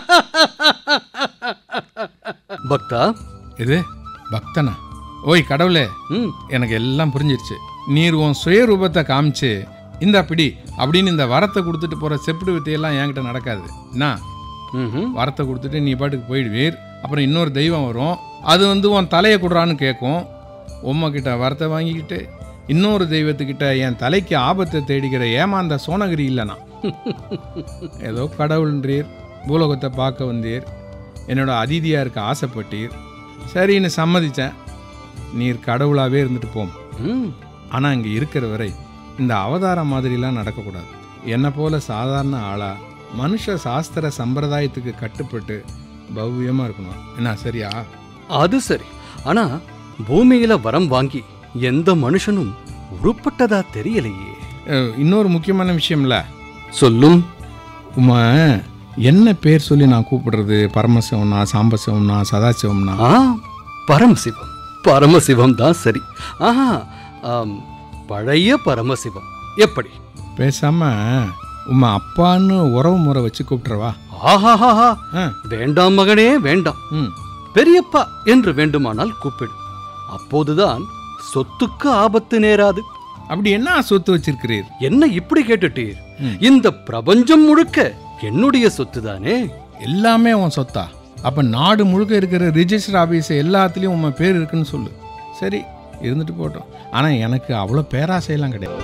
பக்தா இது பக்தனா ஓய் கடவுளே ம் எனக்கு எல்லாம் புரிஞ்சிருச்சு நீர் உன் சுயரூபத்தை காமிச்சு இந்த பிடி அப்படின்னு இந்த வரத்தை கொடுத்துட்டு போகிற செப்புடு வித்தையெல்லாம் என்கிட்ட நடக்காது என்ன ம்ஹும். வரத்தை கொடுத்துட்டு நீ பாட்டுக்கு போயிடுவீர் அப்புறம் இன்னொரு தெய்வம் வரும் அது வந்து உன் தலையை கொடுறான்னு கேட்கும் உம்மை கிட்ட வரத்தை வாங்கிக்கிட்டு இன்னொரு தெய்வத்துக்கிட்ட என் தலைக்கு ஆபத்தை தேடிக்கிற ஏமாந்த சோனகிரி இல்லைனா ஏதோ கடவுள்ன்றீர் பூலோகத்தை பார்க்க வந்தீர் என்னோட அதிதியாக இருக்க ஆசைப்பட்டீர் சரின்னு சம்மதிச்சேன் நீர் கடவுளாகவே இருந்துட்டு போம் ம் ஆனால் இங்கே இருக்கிற வரை இந்த அவதாரம் மாதிரிலாம் நடக்கக்கூடாது என்னை போல சாதாரண ஆளா மனுஷ சாஸ்திர சம்பிரதாயத்துக்கு கட்டுப்பட்டு பவ்யமாக இருக்கணும் என்ன சரியா அது சரி ஆனா பூமியில வரம் வாங்கி எந்த மனுஷனும் உருப்பட்டதா தெரியலையே அஹ், இன்னொரு முக்கியமான விஷயம்ல சொல்லும் உமா என்ன பேர் சொல்லி நான் கூப்பிடுறது பரமசிவம்னா சாம்பசிவம்னா சதாசிவம்னா ஆ பரமசிவம் பரமசிவம் தான் சரி ஆஹா ஆம், பழைய பரமசிவம் எப்படி பேசாம உமா அப்பான்னு உறவு முறை வச்சு கூப்பிட்டுறவா ஆஹாஹாஹா ஆ வேண்டாம் மகனே வேண்டாம் ம் பெரியப்பா என்று வேண்டுமானால் கூப்பிடு அப்போதுதான் சொத்துக்கு ஆபத்து நேராது அப்படி என்ன சொத்து வச்சிருக்கிறீர் என்ன இப்படி கேட்டுட்டீர் ம். இந்த பிரபஞ்சம் முழுக்க என்னுடைய சொத்து தானே எல்லாமே உன் சொத்தா அப்போ நாடு முழுக்க இருக்கிற ரிஜிஸ்டர் ஆஃபீஸ் எல்லாத்துலேயும் உன் பேர் இருக்குன்னு சொல்லு சரி இருந்துட்டு போட்டோம் ஆனால் எனக்கு அவ்வளோ பேராசையெல்லாம் கிடையாது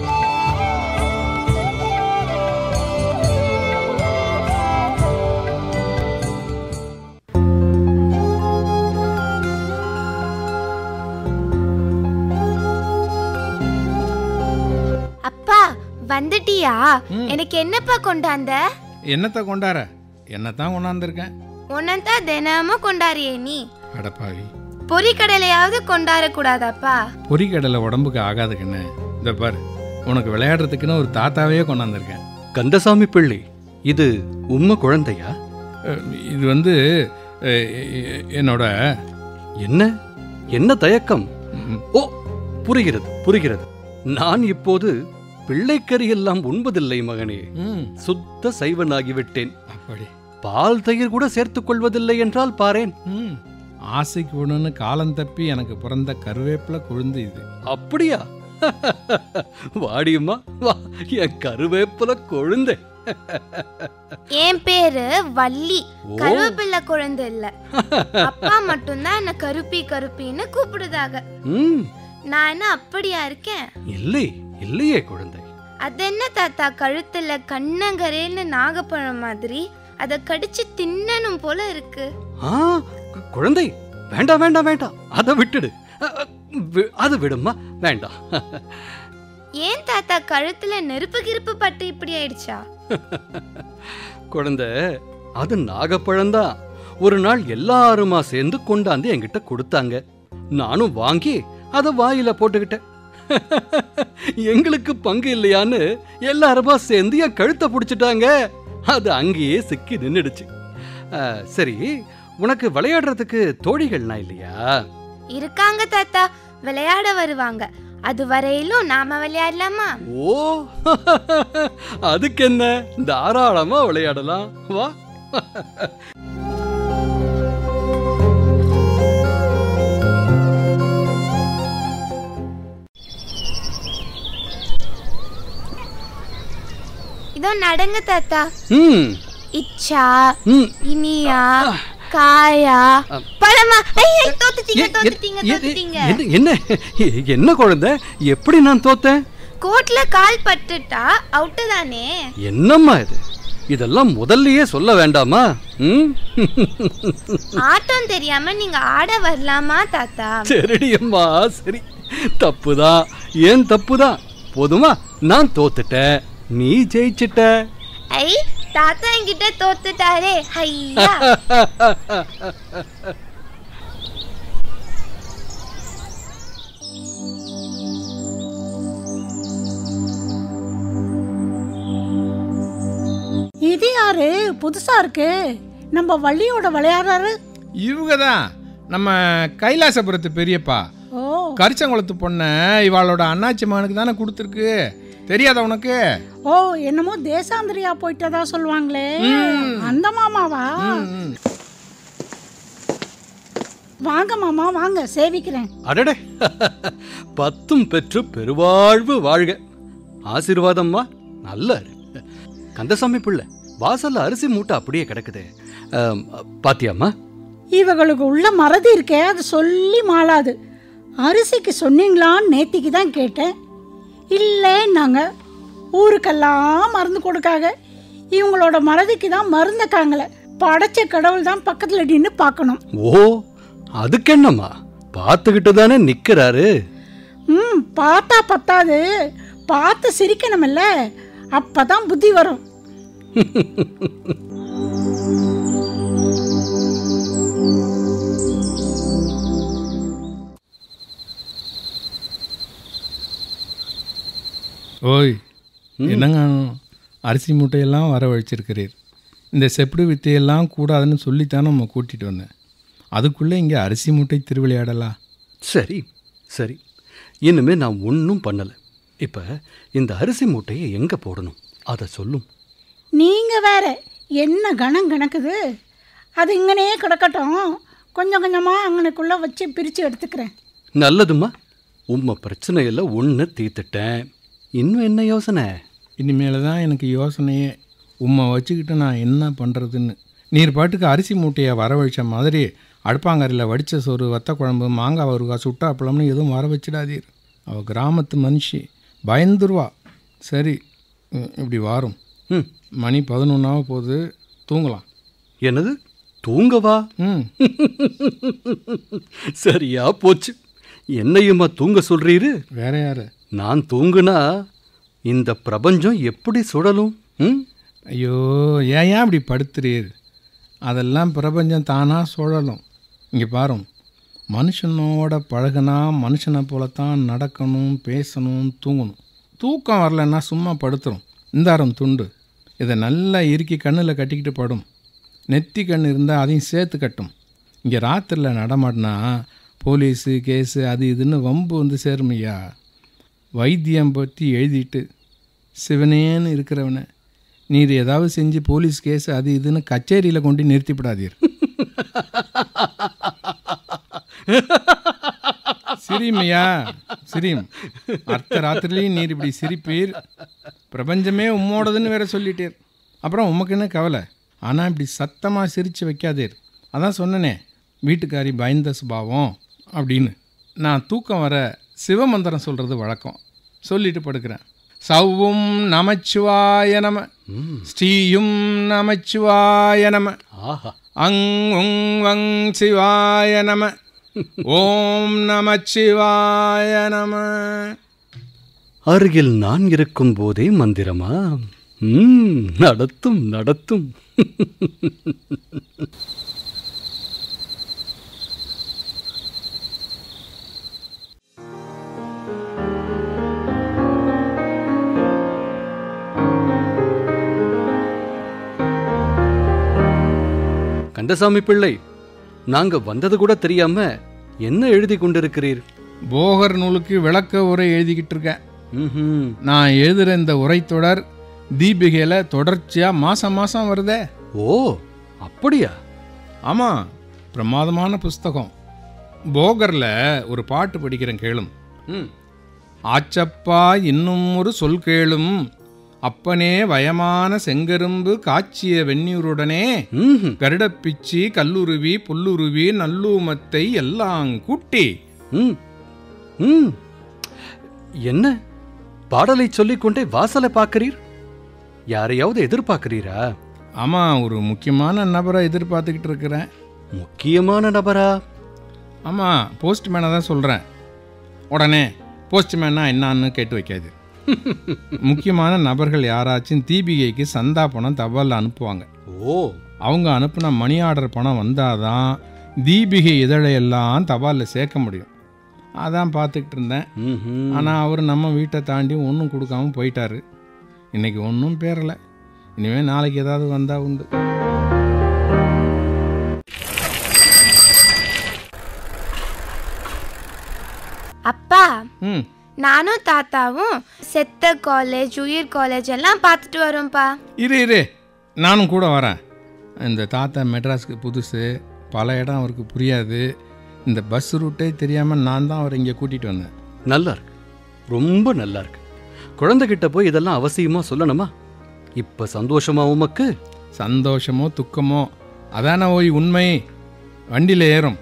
அப்பா வந்துட்டியா எனக்கு என்னப்பா கொண்டாந்த என்னத்தை கொண்டார என்னத்தான் கொண்டாந்துருக்கேன் உன்னதான் தினமும் கொண்டாரியே நீ அடப்பாவி பொரிக்கடலையாவது கொண்டாட கூடாதாப்பா பொரிக்கடலை உடம்புக்கு ஆகாது கண்ணு இந்த பார் உனக்கு விளையாடுறதுக்குன்னு ஒரு தாத்தாவே கொண்டாந்துருக்கேன் கந்தசாமி பிள்ளை இது உம்ம குழந்தையா அஹ், இது வந்து அஹ், எ- என்னோட என்ன என்ன தயக்கம் ம், ஓ புரிகிறது புரிகிறது நான் இப்போது பிள்ளைக்கறி எல்லாம் உண்பதில்லை மகனே ம், சுத்த சைவனாகிவிட்டேன் அப்படி பால் தயிர் கூட சேர்த்துக் கொள்வதில்லை என்றால் பாரேன் ம் ஆசைக்கு ஒன்றுன்னு காலம் தப்பி எனக்கு பிறந்த கருவேப்பிலை கொழுந்து இது அப்படியா வாடியம்மா வா என் கருவேப்பில கொழுந்தே என் பேரு வள்ளி ஓ. கருவேப்பிள்ளை குழந்தை இல்ல அப்பா மட்டும்தான் என்ன கருப்பி கருப்பின்னு கூப்பிடுதாக ம் நான் என்ன அப்படியா இருக்கேன் இல்லை இல்லையே குழந்தை அது என்ன தாத்தா கழுத்துல கண்ணங்கரேன்னு நாகப்பழம் மாதிரி அத கடிச்சு தின்னணும் போல இருக்கு ஆ கு- குழந்தை வேண்டாம் வேண்டாம் வேண்டாம் அதை விட்டுடு அ, அ, வி- அது விடுமா வேண்டாம் ஏன் தாத்தா கழுத்துல நெருப்பு கிருப்பு பட்டு இப்படி ஆயிடுச்சா குழந்தை அது நாகப்பழம்தான் ஒரு நாள் எல்லாருமா சேர்ந்து கொண்டாந்து என்கிட்ட கொடுத்தாங்க நானும் வாங்கி அதை வாயில போட்டுக்கிட்டேன் எங்களுக்கு பங்கு இல்லையான்னு எல்லாருமா சேர்ந்து என் கழுத்தை பிடிச்சிட்டாங்க அது அங்கேயே சிக்கி நின்னுடுச்சு ஆ, சரி உனக்கு விளையாடுறதுக்கு தோழிகள்னா இல்லையா இருக்காங்க தாத்தா விளையாட வருவாங்க அது வரையிலும் நாம விளையாடலாமா ஓ அதுக்கு என்ன தாராளமா விளையாடலாம் வா இதோ நடங்க தாத்தா ம் இச்சா ம் இனியா காயா பழமா ஐய், ஐய், தோத்துட்டீங்க எ- எ- தோத்துட்டீங்க எ- தோத்துட்டீங்க என்ன என்ன என்ன குழந்தை எப்படி நான் தோத்தேன் கோட்ல கால் பட்டுட்டா அவுட்டு தானே என்னம்மா இது இதெல்லாம் முதல்லயே சொல்ல வேண்டாமா ம் ஆட்டம் தெரியாம நீங்க ஆட வரலாமா தாத்தா சரிடி அம்மா சரி தப்புதான் ஏன் தப்புதான் போதுமா நான் தோத்துட்டேன் நீ ஜெயிச்சிட்ட ஐ தாத்தா என்கிட்ட தோத்துட்டாரே ஐயா இது யாரு புதுசா இருக்கு நம்ம வள்ளியோட விளையாடுறாரு இவங்க தான் நம்ம கைலாசபுரத்து பெரியப்பா ஓ கரிச்சங்குளத்து பொண்ணை இவாளோட அண்ணாச்சி மகனுக்கு தானே கொடுத்துருக்கு தெரியாதா உனக்கு ஓ என்னமோ தேசாந்திரியா போயிட்டதா சொல்லுவாங்களே அந்த மாமாவா ம். வாங்க மாமா வாங்க சேவிக்கிறேன் அடடே பத்தும் பெற்று பெருவாழ்வு வாழ்க ஆசீர்வாதம்மா நல்ல இரு. கந்தசாமி பிள்ளை வாசல்ல அரிசி மூட்டை அப்படியே கிடக்குது ஆம், பாத்தியாம்மா இவங்களுக்கு உள்ள மறதி இருக்கே அது சொல்லி மாளாது அரிசிக்கு சொன்னீங்களான்னு நேத்திக்கு தான் கேட்டேன் இல்லைன்னாங்க ஊருக்கெல்லாம் மருந்து கொடுக்காங்க இவங்களோட மறதிக்கு தான் மருந்தக்காங்களே படைச்ச கடவுள் தான் பக்கத்தில் நின்று பார்க்கணும் ஓ அதுக்கு என்னம்மா பார்த்துக்கிட்டு தானே நிக்கிறாரு ம் பார்த்தா பத்தாது பார்த்து சிரிக்கணுமில்ல அப்பதான் புத்தி வரும் ஓய் என்னங்க அரிசி மூட்டையெல்லாம் வரவழைச்சிருக்கிறீர் இந்த செப்படு வித்தையெல்லாம் கூடாதுன்னு சொல்லித்தானே நம்ம கூட்டிகிட்டு வந்தேன் அதுக்குள்ளே இங்கே அரிசி மூட்டை திருவிளையாடலா சரி சரி இனிமே நான் ஒன்றும் பண்ணல இப்ப இந்த அரிசி மூட்டையை எங்க போடணும் அதை சொல்லும் நீங்க வேற என்ன கணம் கணக்குது அது இங்கனே கிடக்கட்டும் கொஞ்சம் கொஞ்சமா அங்கனுக்குள்ள வச்சு பிரிச்சு எடுத்துக்கிறேன் நல்லதும்மா உம்ம பிரச்சனையெல்லாம் ஒன்று தீர்த்துட்டேன் இன்னும் என்ன யோசனை இனிமேல் தான் எனக்கு யோசனையே உம்மை வச்சுக்கிட்டு நான் என்ன பண்ணுறதுன்னு நீர் பாட்டுக்கு அரிசி மூட்டையை வரவழைச்ச மாதிரி அடுப்பாங்கரையில் வடித்த சோறு வத்த குழம்பு மாங்காய் வருகா சுட்டா அப்பளம்னு எதுவும் வர வச்சிடாதீர் அவள் கிராமத்து மனுஷி பயந்துருவா சரி ம், இப்படி வாரும் ம் மணி பதினொன்றாக போகுது தூங்கலாம் என்னது தூங்கவா ம் சரியா போச்சு என்னையுமா தூங்க சொல்றீரு வேற யாரு நான் தூங்குனா இந்த பிரபஞ்சம் எப்படி சுழலும் ம் ஐயோ ஏன் ஏன் இப்படி படுத்துறீர் அதெல்லாம் பிரபஞ்சம் தானாக சுழலும் இங்கே பாரும் மனுஷனோட பழகுனா மனுஷனை போலத்தான் நடக்கணும் பேசணும் தூங்கணும் தூக்கம் வரலன்னா சும்மா படுத்துரும் இந்தாரம் துண்டு இதை நல்லா இறுக்கி கண்ணில் கட்டிக்கிட்டு படும் நெத்தி கண் இருந்தால் அதையும் சேர்த்து கட்டும் இங்கே ராத்திரியில் நடமாடினா போலீஸு கேஸு அது இதுன்னு வம்பு வந்து சேரும் ஐயா வைத்தியம் பற்றி எழுதிட்டு சிவனேன்னு இருக்கிறவனை நீர் ஏதாவது செஞ்சு போலீஸ் கேஸ் அது இதுன்னு கச்சேரியில் கொண்டு நிறுத்திவிடாதீர் சிரிமையா சிரிம் அர்த்த ராத்திரிலையும் நீர் இப்படி சிரிப்பீர் பிரபஞ்சமே உம்மோடதுன்னு வேற சொல்லிட்டீர் அப்புறம் உமக்கு என்ன கவலை ஆனால் இப்படி சத்தமாக சிரித்து வைக்காதீர் அதான் சொன்னனே வீட்டுக்காரி பயந்த சுபாவம் அப்படின்னு நான் தூக்கம் வர சிவமந்திரம் சொல்கிறது வழக்கம் சொல்லிட்டு படுக்கிறேன் சவ்வும் நமச்சிவாய நம ஸ்ரீயும் நமச்சிவாய நம ஆஹா அங் உங் வங் சிவாய நம ஓம் நமச்சிவாய நம அருகில் நான் இருக்கும் போதே மந்திரமா ம் நடத்தும் நடத்தும் கந்தசாமி பிள்ளை நாங்க வந்தது கூட தெரியாம என்ன எழுதி கொண்டிருக்கிறீர் போகர் நூலுக்கு விளக்க உரை எழுதிக்கிட்டு இருக்கேன் ம்ஹும். நான் எழுதுகிற இந்த உரைத்தொடர் தீபிகையில் தொடர்ச்சியாக மாதம் மாதம் வருதே ஓ அப்படியா ஆமாம் பிரமாதமான புஸ்தகம் போகரில் ஒரு பாட்டு படிக்கிறேன் கேளும் ம் ஆச்சப்பா இன்னும் ஒரு சொல் கேளும் அப்பனே வயமான செங்கரும்பு காய்ச்சிய வெந்நீருடனே ம்ஹும். கருடப்பிச்சி கல்லுருவி புல்லுருவி நல்லூமத்தை எல்லாம் கூட்டி ம் ம் என்ன பாடலை சொல்லிக்கொண்டே வாசலை பார்க்கிறீர் யாரையாவது எதிர்பார்க்கிறீரா ஆமாம் ஒரு முக்கியமான நபரை எதிர்பார்த்துக்கிட்டு இருக்கிறேன் முக்கியமான நபரா ஆமாம் போஸ்ட்மேனை தான் சொல்கிறேன் உடனே போஸ்ட்மேனா என்னான்னு கேட்டு வைக்காது முக்கியமான நபர்கள் யாராச்சும் தீபிகைக்கு சந்தா பணம் தபாலில் அனுப்புவாங்க ஓ அவங்க அனுப்புன மணி ஆர்டர் பணம் வந்தாதான் தீபிகை இதழையெல்லாம் தபாலில் சேர்க்க முடியும் அதான் பார்த்துக்கிட்டு இருந்தேன் ம்ஹும். ஆனால் அவர் நம்ம வீட்டை தாண்டி ஒன்றும் கொடுக்காம போயிட்டாரு இன்னைக்கு ஒன்றும் பேரலை இனிமேல் நாளைக்கு ஏதாவது வந்தால் உண்டு அப்பா ம் நானும் தாத்தாவும் செத்த காலேஜ் உயிர் காலேஜ் எல்லாம் பார்த்துட்டு வரோம்ப்பா இரு இரு நானும் கூட வரேன் இந்த தாத்தா மெட்ராஸ்க்கு புதுசு பல இடம் அவருக்கு புரியாது இந்த பஸ் ரூட்டே தெரியாமல் நான் தான் அவரை இங்கே கூட்டிகிட்டு வந்தேன் நல்லா இருக்கு ரொம்ப நல்லா இருக்கு குழந்தைகிட்ட போய் இதெல்லாம் அவசியமா சொல்லணுமா இப்ப சந்தோஷமா உமக்கு சந்தோஷமோ துக்கமோ அதான ஓய் உண்மை வண்டியில் ஏறும்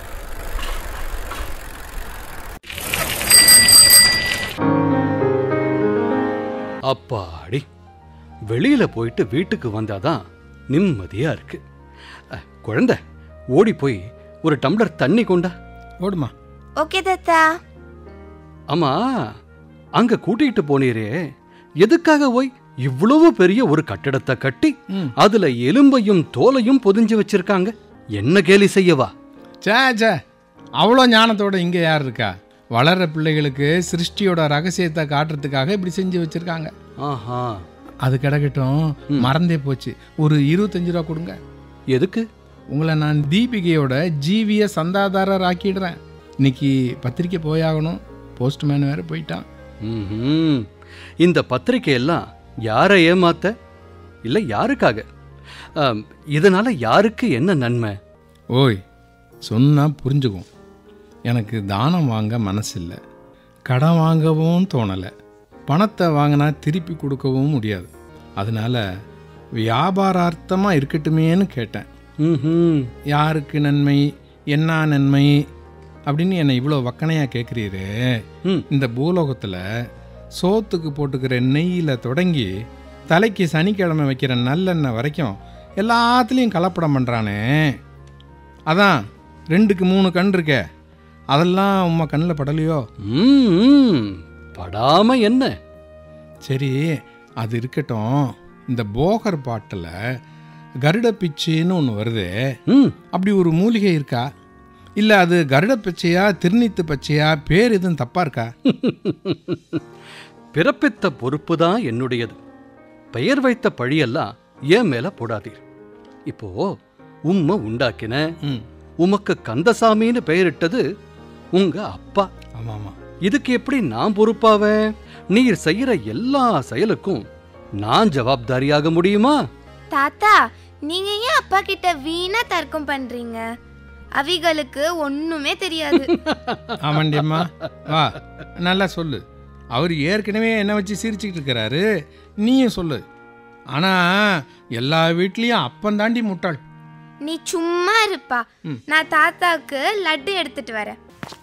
அப்பாடி வெளியில போயிட்டு வீட்டுக்கு வந்தாதான் நிம்மதியா இருக்கு அ, குழந்தை ஓடி போய் ஒரு டம்ளர் தண்ணி கொண்டா ஓடுமா ஓகே தாத்தா ஆமா அங்க கூட்டிட்டு போனீரே எதுக்காக போய் இவ்வளவு பெரிய ஒரு கட்டடத்தை கட்டி ம். அதுல எலும்பையும் தோலையும் பொதிஞ்சு வச்சிருக்காங்க என்ன கேலி செய்யவா சே சே அவ்வளோ ஞானத்தோட இங்கே யார் இருக்கா வளர்ற பிள்ளைகளுக்கு சிருஷ்டியோட ரகசியத்தை காட்டுறதுக்காக இப்படி செஞ்சு வச்சிருக்காங்க ஆஹா அது கிடக்கட்டும் மறந்தே போச்சு ஒரு இருபத்தஞ்சு ரூபா கொடுங்க எதுக்கு உங்களை நான் தீபிகையோட ஜீவிய சந்தாதாரர் ஆக்கிடுறேன் இன்னைக்கு பத்திரிக்கை போயாகணும் போஸ்ட்மேன் வேற போயிட்டான் ம்ஹும். இந்த பத்திரிக்கை எல்லாம் யாரை ஏமாத்த இல்ல யாருக்காக ஆம், இதனால யாருக்கு என்ன நன்மை ஓய் சொன்னா புரிஞ்சுக்கும் எனக்கு தானம் வாங்க மனசில்லை கடன் வாங்கவும் தோணலை பணத்தை வாங்கினா திருப்பி கொடுக்கவும் முடியாது அதனால வியாபாரார்த்தமாக இருக்கட்டுமேன்னு கேட்டேன் ம்ஹும். யாருக்கு நன்மை என்ன நன்மை அப்படின்னு என்னை இவ்வளோ வக்கனையாக கேட்குறீரு ம். இந்த பூலோகத்தில் சோத்துக்கு போட்டுக்கிற நெய்யில் தொடங்கி தலைக்கு சனிக்கிழமை வைக்கிற நல்லெண்ணெய் வரைக்கும் எல்லாத்துலேயும் கலப்படம் பண்ணுறானே அதான் ரெண்டுக்கு மூணு கண் இருக்கே அதெல்லாம் உம்மா கண்ணில் படலையோ ம், ம். படாம என்ன சரி அது இருக்கட்டும் இந்த போகர் பாட்டில் கருட பிச்சுன்னு ஒன்று வருதே ம் அப்படி ஒரு மூலிகை இருக்கா இல்லை அது கருட பச்சையா திருநீத்து பச்சையா பேர் எதுவும் தப்பா இருக்கா பிறப்பித்த பொறுப்பு தான் என்னுடையது பெயர் வைத்த பழியெல்லாம் ஏன் மேல போடாதீர் இப்போ உம்மை உண்டாக்கின ம் உமக்கு கந்தசாமின்னு பெயரிட்டது உங்க அப்பா ஆமாம் ஆமாம் இதுக்கு எப்படி நான் பொறுப்பாவேன் நீர் செய்யற எல்லா செயலுக்கும் நான் ஜவாப்தாரியாக முடியுமா தாத்தா நீங்க ஏன் அப்பா கிட்ட வீணா தர்க்கம் பண்றீங்க அவிகளுக்கு ஒண்ணுமே தெரியாது ஆமாண்டியம்மா வா நல்லா சொல்லு அவர் ஏற்கனவே என்ன வச்சு சிரிச்சுக்கிட்டு இருக்கிறாரு நீயும் சொல்லு ஆனால் எல்லா வீட்லேயும் அப்பன் தாண்டி முட்டாள் நீ சும்மா இருப்பா ம். நான் தாத்தாக்கு லட்டு எடுத்துட்டு வரேன்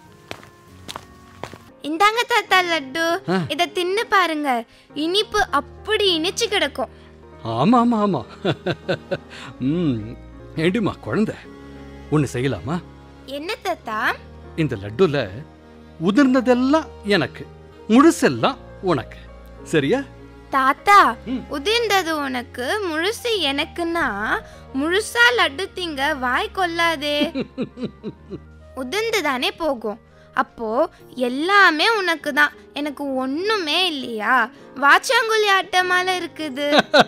இந்தாங்க தாத்தா லட்டு இத தின்னு பாருங்க இனிப்பு அப்படி இனிச்சு கிடக்கும் ஆமா ஆமா ஆமா ம் ஏண்டிமா குழந்தை ஒன்று செய்யலாமா என்ன தாத்தா இந்த லட்டுல உதிர்ந்ததெல்லாம் எனக்கு முழுசெல்லாம் உனக்கு சரியா தாத்தா ம். உதிர்ந்தது உனக்கு முழுசு எனக்குன்னா முழுசா லட்டு திங்க வாய் கொள்ளாதே உதிர்ந்து தானே போகும் அப்போ எல்லாமே உனக்கு தான் எனக்கு ஒண்ணுமே இல்லையா வாச்சாங்குழி ஆட்டமால இருக்குது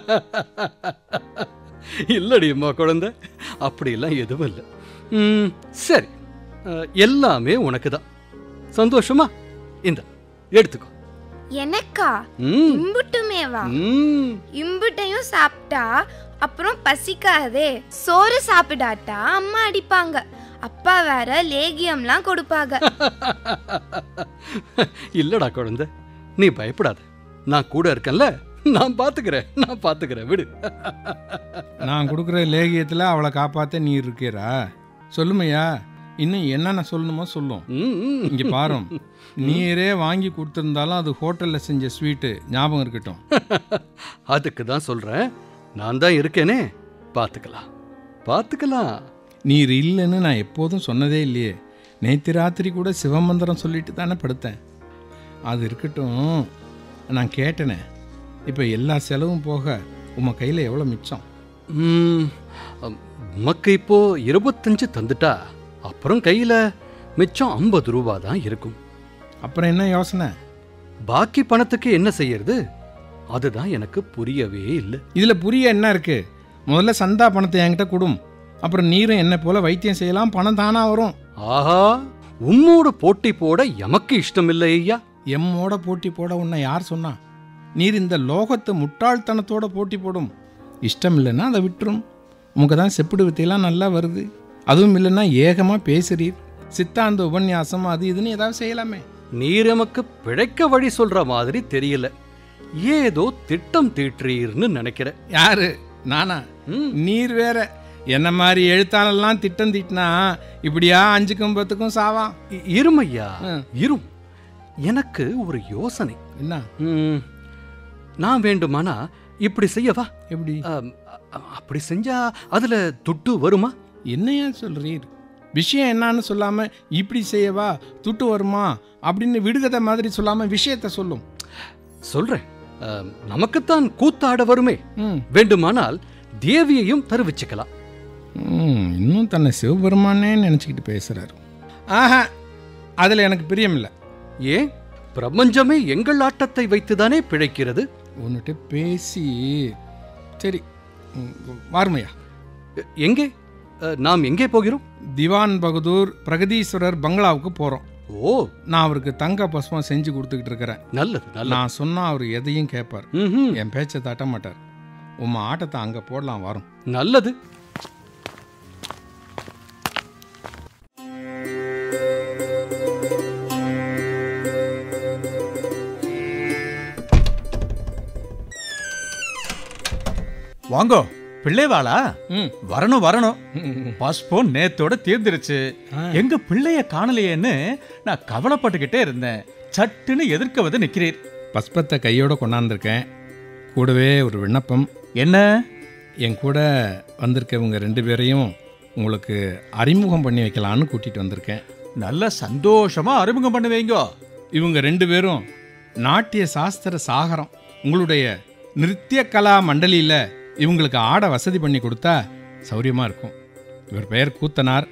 இல்லடியம்மா குழந்தை அப்படியெல்லாம் எதுவும் இல்லை ம், சரி அஹ், எல்லாமே உனக்கு தான் சந்தோஷமா இந்த எடுத்துக்கோ எனக்கா ம், இம்புட்டுமேவா ம். இம்புட்டையும் சாப்பிட்டா அப்புறம் பசிக்காதே சோறு சாப்பிடாட்டா அம்மா அடிப்பாங்க அப்பா வேற லேகியம்லாம் கொடுப்பாங்க இல்லடா குழந்தை நீ பயப்படாத நான் கூட இருக்கேன்ல நான் பாத்துக்கிறேன் நான் பாத்துக்கிறேன் விடு நான் கொடுக்குற லேகியத்தில் அவளை காப்பாற்ற நீ இருக்கிறா சொல்லுமையா இன்னும் என்னென்ன சொல்லணுமோ சொல்லும் ம், ம். இங்கே பாரும் நீரே வாங்கி கொடுத்துருந்தாலும் அது ஹோட்டலில் செஞ்ச ஸ்வீட்டு ஞாபகம் இருக்கட்டும் அதுக்கு தான் சொல்றேன் நான் தான் இருக்கேனே பாத்துக்கலாம் பாத்துக்கலாம் நீர் இல்லைன்னு நான் எப்போதும் சொன்னதே இல்லையே நேற்று ராத்திரி கூட சிவமந்திரம் சொல்லிட்டு தானே படுத்தேன் அது இருக்கட்டும் நான் கேட்டேனே இப்போ எல்லா செலவும் போக உம்ம கையில் எவ்வளோ மிச்சம் ம், அம், உமக்கு இப்போ இருபத்தஞ்சு தந்துட்டா அப்புறம் கையில மிச்சம் ஐம்பது ரூபா தான் இருக்கும் அப்புறம் என்ன யோசனை பாக்கி பணத்துக்கு என்ன செய்யறது அதுதான் எனக்கு புரியவே இல்லை இதில் புரிய என்ன இருக்கு முதல்ல சந்தா பணத்தை என்கிட்ட கொடும் அப்புறம் நீரும் என்ன போல வைத்தியம் செய்யலாம் பணம் தானாக வரும் ஆஹா உம்மோடு போட்டி போட எமக்கு இஷ்டம் இல்லை ஐயா எம்மோட போட்டி போட உன்னை யார் சொன்னா நீர் இந்த லோகத்து முட்டாள்தனத்தோட போட்டி போடும் இஷ்டம் இல்லைன்னா அதை விட்டுரும் உமக்கு தான் செப்பிடு வித்தையெல்லாம் நல்லா வருது அதுவும் இல்லைன்னா ஏகமாக பேசுறீர் சித்தாந்த உபன்யாசம் அது இதுன்னு ஏதாவது செய்யலாமே நீர் எமக்கு பிழைக்க வழி சொல்ற மாதிரி தெரியல ஏதோ திட்டம் தீட்டுறீர்னு நினைக்கிறேன் யாரு நானா ம், நீர் வேற என்ன மாதிரி எழுத்தாளெல்லாம் திட்டம் தீட்டினா இப்படியா அஞ்சுக்கும் பத்துக்கும் சாவாம் இ- இருமையா ம். இரும் எனக்கு ஒரு யோசனை என்ன ம், நான் வேண்டுமானா இப்படி செய்யவா எப்படி அம், அ- அப்படி செஞ்சா அதுல துட்டு வருமா என்னையா சொல்றீர் விஷயம் என்னன்னு சொல்லாம இப்படி செய்யவா துட்டு வருமா அப்படின்னு விடுகதை மாதிரி சொல்லாம விஷயத்த சொல்லும் சொல்றேன் அம், நமக்குத்தான் கூத்தாட வருமே ம் வேண்டுமானால் தேவியையும் தருவிச்சுக்கலாம் ம், இன்னும் தன்னை சிவபெருமானே நினச்சிக்கிட்டு பேசுறாரு ஆஹா அதில் எனக்கு பிரியமில்லை ஏன் பிரபஞ்சமே எங்கள் ஆட்டத்தை வைத்துதானே பிழைக்கிறது உன்னிட்ட பேசி சரி ம், வாருமையா எ- எங்கே அ, நாம் எங்கே போகிறோம் திவான் பகதூர் பிரகதீஸ்வரர் பங்களாவுக்கு போகிறோம் ஓ நான் அவருக்கு தங்க பஸ்மம் செஞ்சு கொடுத்துக்கிட்டு இருக்கிறேன் நல்லது நல்லது நான் சொன்னால் அவர் எதையும் கேட்பார் ம்ஹும். என் பேச்சை தட்ட மாட்டார் உம்மை ஆட்டத்தை அங்கே போடலாம் வரும் நல்லது வாங்கோ பிள்ளைவாளா ம் வரணும் வரணும் பாஸ்போர்ட் நேத்தோட தீர்ந்துருச்சு எங்க பிள்ளைய காணலையேன்னு நான் கவலைப்பட்டுக்கிட்டே இருந்தேன் சட்டுன்னு எதிர்க்க வந்து நிக்கிறீர் பஸ்பத்தை கையோட கொண்டாந்துருக்கேன் கூடவே ஒரு விண்ணப்பம் என்ன என் கூட வந்திருக்கவங்க ரெண்டு பேரையும் உங்களுக்கு அறிமுகம் பண்ணி வைக்கலான்னு கூட்டிகிட்டு வந்திருக்கேன் நல்ல சந்தோஷமா அறிமுகம் பண்ணி வைங்கோ இவங்க ரெண்டு பேரும் நாட்டிய சாஸ்திர சாகரம் உங்களுடைய நிருத்திய கலா மண்டலியில் இவங்களுக்கு ஆட வசதி பண்ணி கொடுத்தா சௌரியமாக இருக்கும் இவர் பெயர் கூத்தனார்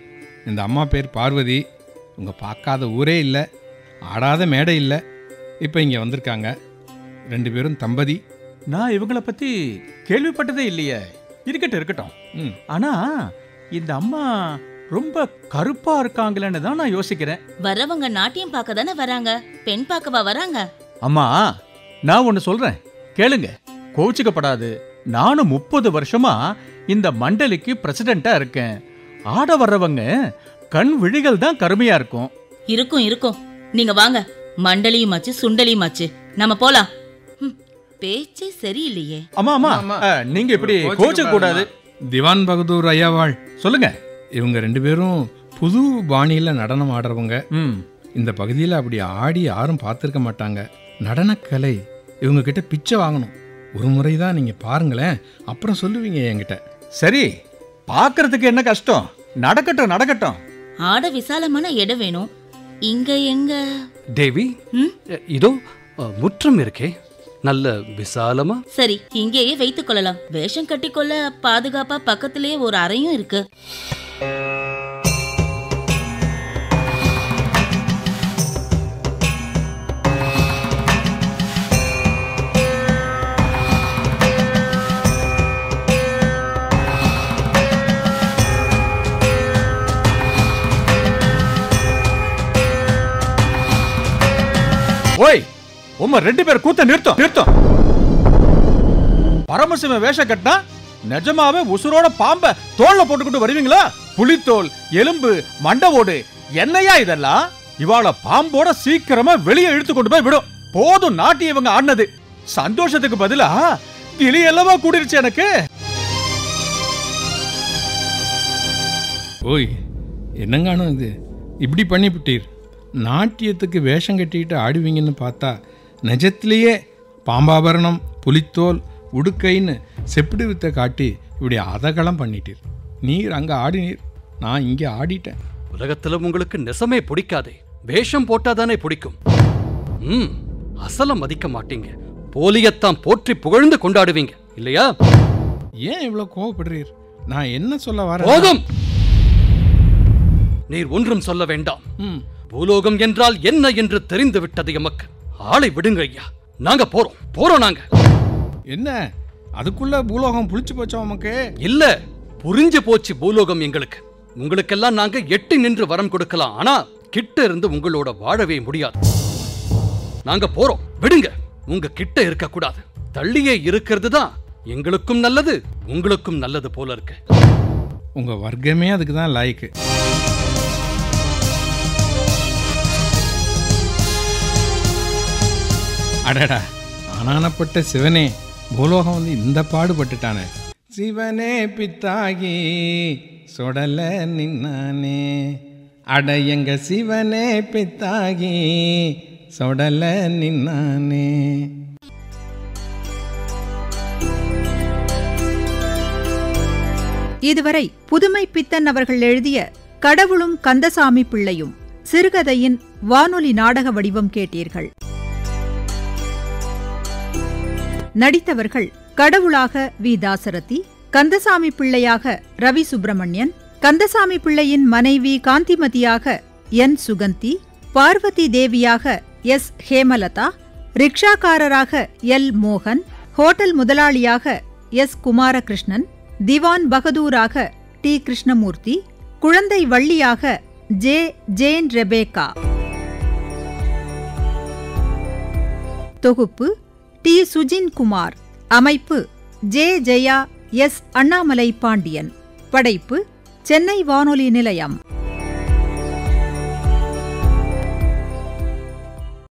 இந்த அம்மா பேர் பார்வதி உங்கள் பார்க்காத ஊரே இல்லை ஆடாத மேடை இல்லை இப்போ இங்கே வந்திருக்காங்க ரெண்டு பேரும் தம்பதி நான் இவங்கள பத்தி கேள்விப்பட்டதே இல்லையே இருக்கட்டும் இருக்கட்டும் ம் ஆனா இந்த அம்மா ரொம்ப கருப்பா இருக்காங்களேன்னு தான் நான் யோசிக்கிறேன் வரவங்க நாட்டியம் பார்க்க தானே வராங்க பெண் பார்க்கவா வராங்க அம்மா நான் ஒன்னு சொல்றேன் கேளுங்க கோச்சிக்கப்படாது நானும் முப்பது வருஷமா இந்த மண்டலிக்கு பிரசிடென்ட்டா இருக்கேன் ஆட வர்றவங்க கண் விழிகள் தான் கருமையா இருக்கும் இருக்கும் இருக்கும் நீங்க வாங்க மண்டலியும் ஆச்சு சுண்டலியும் ஆச்சு நம்ம போலாம் ஹம், பேச்சே சரியில்லையே அம்மா அம்மா ஆமா. அஹ், நீங்க இப்படி கோச்ச கூடாது திவான் பகதூர் ஐயாவாள் சொல்லுங்க இவங்க ரெண்டு பேரும் புது பாணியில் நடனம் ஆடுறவங்க ம் இந்த பகுதியில் அப்படி ஆடி யாரும் பார்த்துருக்க மாட்டாங்க நடனக்கலை இவங்க கிட்ட பிச்சை வாங்கணும் ஒரு முறை தான் நீங்கள் பாருங்களேன் அப்புறம் சொல்லுவீங்க என்கிட்ட சரி பார்க்கறதுக்கு என்ன கஷ்டம் நடக்கட்டும் நடக்கட்டும் ஆட விசாலமான இடம் வேணும் இங்க எங்க தேவி ம்? அ, இதோ அ, முற்றம் இருக்கே நல்ல விசாலமா சரி இங்கேயே வைத்துக் கொள்ளலாம் வேஷம் கட்டிக்கொள்ள பாதுகாப்பா பக்கத்திலேயே ஒரு அறையும் இருக்கு ஓய் உம்ம ரெண்டு பேர் கூத்த நிறுத்தம் நிறுத்தம் பரமசிவன் வேஷம் கட்டினா நிஜமாவே உசுரோட பாம்ப தோல்ல போட்டுக்கிட்டு வருவீங்களா புலித்தோல் எலும்பு மண்டவோடு என்னையா இதெல்லாம் இவாள பாம்போட சீக்கிரமா வெளியே இழுத்து கொண்டு போய் விடும் போதும் நாட்டி இவங்க ஆடினது சந்தோஷத்துக்கு பதிலா கிளி எல்லவா கூடிருச்சு எனக்கு ஓய் என்னங்கானோ இது இப்படி பண்ணிவிட்டீர் நாட்டியத்துக்கு வேஷம் கட்டிக்கிட்டு ஆடுவீங்கன்னு பார்த்தா நிஜத்திலேயே பாம்பாபரணம் புலித்தோல் உடுக்கைன்னு செப்பிடு வித்தை காட்டி இப்படி அதகலம் பண்ணிட்டீர் நீர் அங்கே ஆடினீர் நான் இங்கே ஆடிட்டேன் உலகத்துல உங்களுக்கு நெசமே பிடிக்காதே வேஷம் போட்டாதானே பிடிக்கும் ம் அசல மதிக்க மாட்டீங்க போலியத்தான் போற்றி புகழ்ந்து கொண்டாடுவீங்க இல்லையா ஏன் இவ்வளோ கோவப்படுறீர் நான் என்ன சொல்ல வரேன் போதும் நீர் ஒன்றும் சொல்ல வேண்டாம் ம் பூலோகம் என்றால் என்ன என்று தெரிந்து விட்டது எமக்கு ஆளை விடுங்க ஐயா நாங்க போறோம் போறோம் நாங்க என்ன அதுக்குள்ள பூலோகம் புளிச்சு போச்சா உமக்கு இல்ல புரிஞ்சு போச்சு பூலோகம் எங்களுக்கு உங்களுக்கெல்லாம் நாங்க எட்டி நின்று வரம் கொடுக்கலாம் ஆனா கிட்ட இருந்து உங்களோட வாழவே முடியாது நாங்க போறோம் விடுங்க உங்க கிட்ட இருக்க கூடாது தள்ளியே இருக்கிறது தான் எங்களுக்கும் நல்லது உங்களுக்கும் நல்லது போல இருக்கு உங்கள் வர்க்கமே அதுக்கு தான் லாய்க்கு அடடா ஆனானப்பட்ட சிவனே பூலோகம் வந்து இந்த பாடுபட்டுட்டானே சிவனே பித்தாகி சொடல நின்னானே அட எங்க சிவனே பித்தாகி சொடல நின்னானே இதுவரை புதுமை பித்தன் அவர்கள் எழுதிய கடவுளும் கந்தசாமி பிள்ளையும் சிறுகதையின் வானொலி நாடக வடிவம் கேட்டீர்கள் நடித்தவர்கள் கடவுளாக வி தாசரதி கந்தசாமி பிள்ளையாக ரவி சுப்பிரமணியன் கந்தசாமி பிள்ளையின் மனைவி காந்திமதியாக என் சுகந்தி பார்வதி தேவியாக எஸ் ஹேமலதா ரிக்ஷாக்காரராக எல் மோகன் ஹோட்டல் முதலாளியாக எஸ் குமாரகிருஷ்ணன் திவான் பகதூராக டி கிருஷ்ணமூர்த்தி குழந்தை வள்ளியாக ஜே ஜேன் ரெபேக்கா தொகுப்பு டி சுஜின் குமார் அமைப்பு ஜே ஜெயா எஸ் அண்ணாமலை பாண்டியன் படைப்பு சென்னை வானொலி நிலையம்